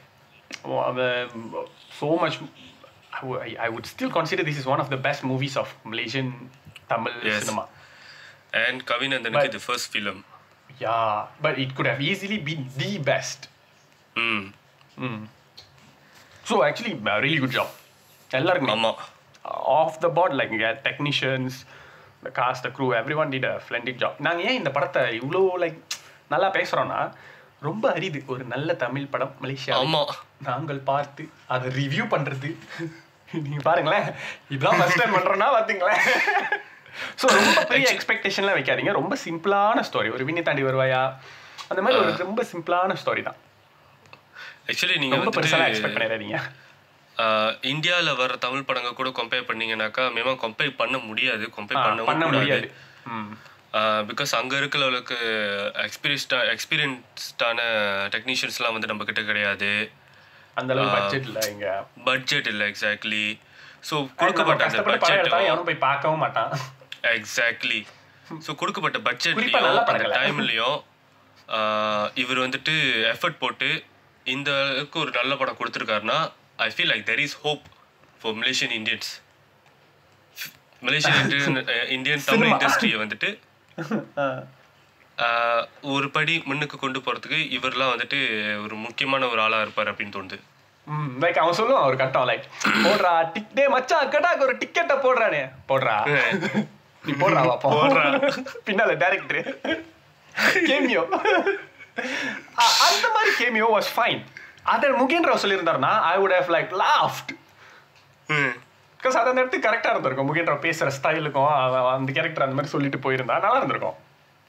so much I wou- I- I would still consider this is one of the best movies of Malaysian Tamil Yes. cinema. And கவிநந்தனுக்கு இது first film Yeah, but it could have easily been the best. ம் So actually, a really good job. எல்லாருக்குமே ஆமா off the bat like technicians the cast the crew everyone did a splendid job நாங்க ஏன் இந்த படத்தை இவ்வளோ like நல்லா பேசுறோம்னா ரொம்ப அரிது ஒரு நல்ல தமிழ் படம் மலேசியா ஆமா நாங்கள் பார்த்து அதை ரிவ்யூ பண்றது நீங்க பாருங்களேன் இப்பதான் ஃபர்ஸ்ட் டைம் பண்றோம்னா பாத்தீங்களேன் ஸோ ரொம்ப பெரிய எக்ஸ்பெக்டேஷன்லாம் வைக்காதீங்க ரொம்ப சிம்பிளான ஸ்டோரி ஒரு விண்ணை தாண்டி வருவாயா அந்த மாதிரி ஒரு ரொம்ப சிம்பிளான ஸ்டோரி தான் ஆக்சுவலி நீங்க ரொம்ப பெருசாலாம் வந்துட்டு எக்ஸ்பெக்ட் பண்ணிடாதீங்க இந்தியால வர தமிழ் படங்கள் கூட கம்பேர் பண்ணீங்கன்னாக்கா மேமா கம்பேர் பண்ண முடியாது கம்பேர் ஆ, பண்ணவும் பண்ண கூடாது முடியாது ம் பிகாஸ் அங்க இருக்கிறவங்களுக்கு எக்ஸ்பீரியன்ஸ்டா எக்ஸ்பீரியன்ஸ்டான டெக்னீஷியன்ஸ்லாம் வந்து நம்ம கிட்ட கிடையாது அந்த அளவுக்கு பட்ஜெட் இல்ல இங்க பட்ஜெட் இல்லை எக்ஸாக்ட்லி ஸோ நம்ம கொடுக்கப்பட்ட அந்த கஷ்டப்பட்டு படம் எடுத்தாலும் பட்ஜெட் எவனும் போய் பார்க்கவும் மாட்டான் எக்ஸாக்ட்லி ஸோ கொடுக்கப்பட்ட குறிப்பா பட்ஜெட்லையும் நல்ல அந்த படங்கள. டைம்லையும் இவர் வந்துட்டு எஃபர்ட் போட்டு இந்த அளவுக்கு ஒரு நல்ல படம் கொடுத்துருக்காருன்னா I feel like there is hope for Malaysian Indians Malaysian Indian Indian Tamil Cinema. இண்டஸ்ட்ரியை வந்துட்டு ஆஹ், ஒரு படி முன்னுக்கு கொண்டு போறதுக்கு இவர்லாம் வந்துட்டு ஒரு முக்கியமான ஒரு ஆளா இருப்பார் அப்படின்னு தோணுது லைக் அவன் சொல்லுவான் ஒரு கட்டம் லைக் போடுறா டிக் டே மச்சான் கட்டாக்கு ஒரு டிக்கெட்டை போடுறானே போடுறா நீ போடுறா பாப்போம் போடுறா. பின்னால டேரக்டர் கேமியோ அந்த மாதிரி கேமியோ வாஸ் ஃபைன் அதை முகேந்திர சொல்லியிருந்தாருன்னா I would have like laughed because அது அந்த இடத்துக்கு கரெக்டாக இருந்திருக்கும் முகேந்திர பேசுகிற ஸ்டைலுக்கும் அவன் அந்த கேரக்டர் அந்த மாதிரி சொல்லிட்டு போயிருந்தா நல்லா இருந்திருக்கும்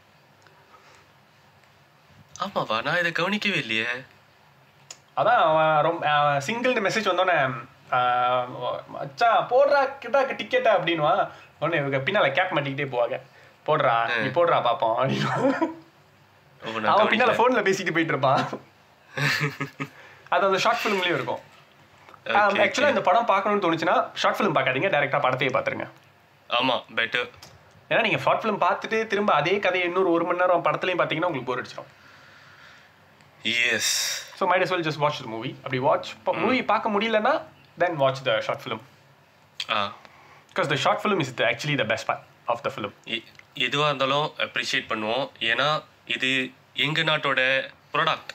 ஆமாவா நான் இதை கவனிக்கவே இல்லையே அதான் அவன் ரொம்ப சிங்கிள் மெசேஜ் வந்தோடனே மச்சான் போடுறா கிட்டாக்கு டிக்கெட்டா அப்படின்வா உடனே இவங்க பின்னால கேப் மாட்டிக்கிட்டே போவாங்க போடுறா நீ போடுறா பாப்போம் அப்படின்னு ஓ, நான் அவன் பின்னால கவனிக்கல. போன்ல பேசிட்டு போயிட்டு இருப்பான் அது அந்த ஷார்ட் ஃபிலிம்லயும் இருக்கும் Okay, ஆக்சுவலா okay. இந்த படம் பார்க்கணும்னு தோணுச்சுன்னா ஷார்ட் ஃபிலிம் பார்க்காதீங்க டேரக்டா படத்தையே பார்த்துருங்க ஆமா பெட்டர் ஏன்னா நீங்க ஷார்ட் ஃபிலிம் பார்த்துட்டு திரும்ப அதே கதையை இன்னொரு ஒரு மணி நேரம் படத்துலயும் பார்த்தீங்கன்னா உங்களுக்கு போர் அடிச்சிடும் yes so might as well just watch the movie அப்படி வாட்ச் மூவி பார்க்க முடியலன்னா then watch the short film ஆ because the short film is the actually the best part of the film எ- எதுவா இருந்தாலும் அப்ரிஷியேட் பண்ணுவோம் ஏன்னா இது எங்க நாட்டோட ப்ராடக்ட்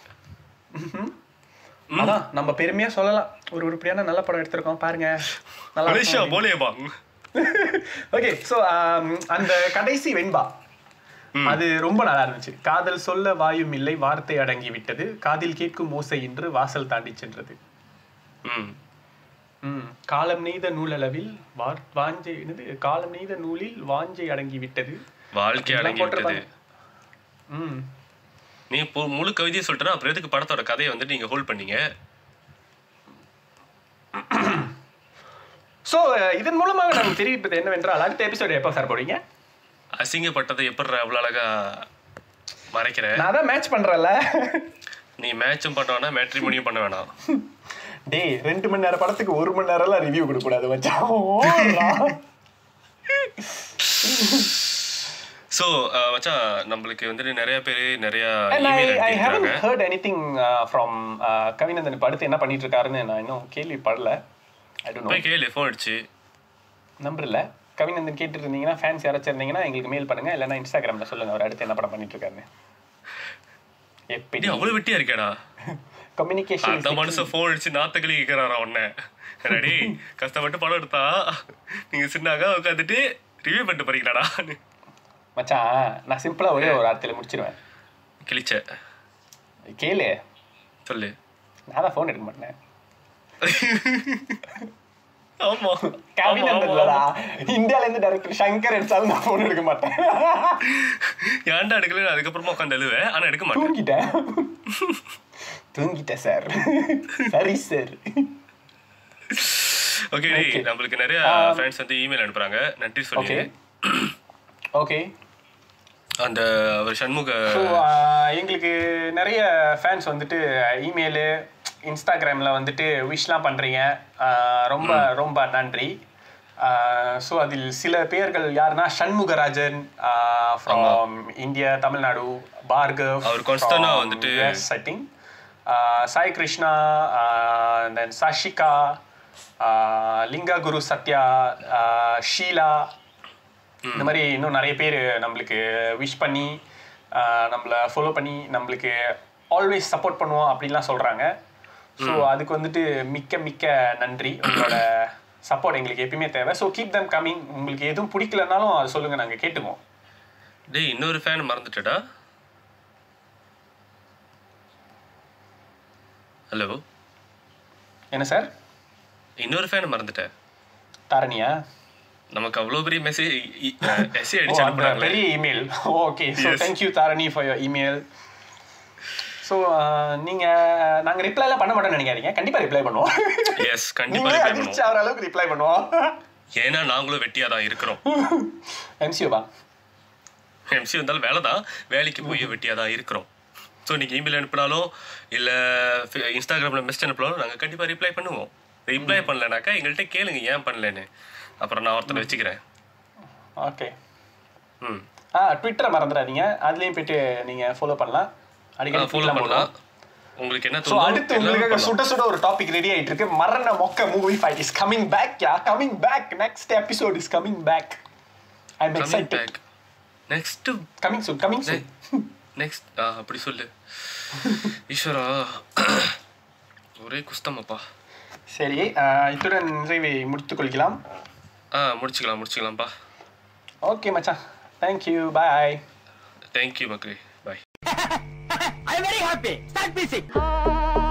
அதான் நம்ம பெருமையா சொல்லலாம் ஒரு உருப்படியான நல்ல படம் எடுத்திருக்கோம் பாருங்க நல்லா மலேசியா போலே பாங் ஓகே ஸோ அந்த கடைசி வெண்பா அது ரொம்ப நல்லா இருந்துச்சு காதல் சொல்ல வாயும் இல்லை வார்த்தை அடங்கி விட்டது காதில் கேட்கும் ஓசை இன்று வாசல் தாண்டி சென்றது ம் ம் காலம் நெய்த நூலளவில் வார் வாஞ்சை என்னது காலம் நெய்த நூலில் வாஞ்சை அடங்கி விட்டது வாழ்க்கை இதெல்லாம் அடங்கி விட்டது போட்டிருப்பாங்க. ம் நீ இப்போ முழு கவிதையை சொல்லிட்டா அப்புறம் எதுக்கு படத்தோட கதையை வந்துட்டு நீங்க ஹோல்ட் பண்ணீங்க ஸோ இதன் மூலமாக நாங்கள் தெரிவிப்பது என்னவென்றால் அடுத்த எபிசோடு எப்போ சார் போடுவீங்க அசிங்கப்பட்டதை எப்படி அவ்வளோ அழகா மறைக்கிற நான் தான் மேட்ச் பண்றேன்ல நீ மேட்சும் பண்ண வேணாம் மேட்ரிமோனியும் பண்ண வேணாம் டேய் ரெண்டு மணி நேரம் படத்துக்கு ஒரு மணி நேரம்லாம் ரிவ்யூ கொடுக்க கூடாது மச்சான் ஸோ மச்சான் நம்மளுக்கு வந்துட்டு நிறைய பேர் நிறைய And I, email I haven't அனுப்பியிருக்காங்க heard anything uh, from uh, Kavinandan இப்ப அடுத்து என்ன பண்ணிட்டு இருக்காருன்னு நான் இன்னும் கேள்விப்படல ஐ டோன்ட் நோ போய் கேளு ஃபோன் அடிச்சு நம்பர் இல்ல கவிநந்தன் கேட்டுட்டு இருந்தீங்கன்னா ஃபேன்ஸ் யாராச்சும் இருந்தீங்கன்னா எங்களுக்கு மெயில் பண்ணுங்க இல்லைன்னா இன்ஸ்டாகிராம்ல சொல்லுங்க அவர் அடுத்து என்ன படம் பண்ணிட்டு இருக்காருன்னு எப்படி நீ அவ்வளோ வெட்டியா இருக்கேடா கம்யூனிகேஷன் அந்த மனுஷன் ஃபோன் அடிச்சு நாத்தகளி கேட்கிறாரா உன்ன ரெடி கஷ்டப்பட்டு படம் எடுத்தா நீங்க சின்னாக உட்காந்துட்டு ரிவ்யூ பண்ணிட்டு போறீங்களாடா மச்சான் நான் சிம்பிளா ஒரே ஒரு வார்த்தையில முடிச்சிருவேன் கிழிச்ச கேளு சொல்லு நான் தான் ஃபோன் எடுக்க மாட்டேன் ஆமா கவிநந்தன் இல்லடா இந்தியால இருந்து டைரக்டர் சங்கர் அடிச்சாலும் நான் ஃபோன் எடுக்க மாட்டேன் ஏன்டா எடுக்கல அதுக்கப்புறமா உட்காந்து எழுவேன் ஆனா எடுக்க மாட்டேன் தூங்கிட்டேன் தூங்கிட்டேன் சார் சரி சார் ஓகே Okay. நம்மளுக்கு நிறைய ஃப்ரெண்ட்ஸ் வந்து இமெயில் அனுப்புறாங்க நன்றி சொல்லி ஓகே ஓகே அந்த அவர் சண்முக ஸோ எங்களுக்கு நிறைய ஃபேன்ஸ் வந்துட்டு இமெயிலு இன்ஸ்டாகிராமில் வந்துட்டு விஷ்,லாம் பண்ணுறீங்க ரொம்ப ரொம்ப நன்றி ஸோ அதில் சில பேர்கள் யாருன்னா சண்முகராஜன் ஃப்ரம் இந்தியா தமிழ்நாடு பார்கவ் அவர் constant ஆ வந்துட்டு- I think Sai Krishna then Sashika Linga Guru Sathya Sheela இந்த மாதிரி இன்னும் நிறைய பேர் நம்மளுக்கு விஷ் பண்ணி ஆஹ் நம்மள ஃபாலோ பண்ணி நம்மளுக்கு ஆல்வேஸ் சப்போர்ட் பண்ணுவோம் அப்படின்லாம் சொல்கிறாங்க ஸோ அதுக்கு வந்துட்டு மிக்க மிக்க நன்றி உங்களோட சப்போர்ட் எங்களுக்கு எப்பயுமே தேவை ஸோ கீப் தம் கம்மிங் உங்களுக்கு எதுவும் பிடிக்கலனாலும் அது சொல்லுங்கள் நாங்கள் கேட்டுக்குவோம் டேய் இன்னொரு ஃபேன் மறந்துட்டடா ஹலோ என்ன சார் இன்னொரு ஃபேன் மறந்துட்டேன் தாரணியா நமக்கு அவ்வளோ பெரிய மெசேஜ் எஸ்ஏ ஓ, அடிச்சு அந்த அனுப்புறாங்களே பெரிய email okay so Yes. Thank you Tharani for your email so நீங்கள் நாங்கள் ரிப்ளைலாம் பண்ண மாட்டோம்னு நினைக்காதீங்க கண்டிப்பாக ரிப்ளை பண்ணுவோம் எஸ் கண்டிப்பா நீங்களே reply அதிர்ச்சி பண்ணுவோம் ஆகிற அளவுக்கு ரிப்ளை பண்ணுவோம் ஏன்னா நாங்களும் வெட்டியா தான் இருக்கிறோம் எம்சிஓவா எம்சி வந்தாலும் வேலை தான் வேலைக்கு போய் வெட்டியா தான் இருக்கிறோம் ஸோ நீங்கள் இமெயில் அனுப்பினாலும் இல்லை இன்ஸ்டாகிராமில் மெசேஜ் அனுப்பினாலும் நாங்கள் கண்டிப்பாக ரிப்ளை பண்ணுவோம் ரிப்ளை பண்ணலனாக்கா எங்கள்கிட்ட கேளுங்க ஏன் பண்ணலன்னு அப்புறம் நான் ஒருத்தனை வச்சுக்கிறேன் ஓகே ம் ஆ ட்விட்டரை மறந்துடாதீங்க அதுலேயும் போயிட்டு நீங்கள் ஃபாலோ பண்ணலாம் அடிக்கடி ஃபாலோ tweetலாம் பண்ணலாம் போடுவோம். உங்களுக்கு என்ன ஸோ தோணுதோ அடுத்து எல்லாமே உங்களுக்காக பண்ணலாம். சுட சுட ஒரு டாபிக் ரெடி ஆயிட்டு இருக்கு மரண மொக்க movie fight is coming back yeah coming back next episode is coming back I am Coming excited back. Next coming soon coming soon next ஆ அப்படி சொல்லு ஈஸ்வரா ஒரே குஸ்தமப்பா சரி ஆ, இத்துடன் நிறைவை முடித்துக் கொள்கிறோம் ஆ முடிச்சுக்கலாம் முடிச்சுக்கலாம்ப்பா ஓகே மச்சான் தேங்க்யூ பாய் தேங்க்யூ மக்களே bye I'm very happy. Start music.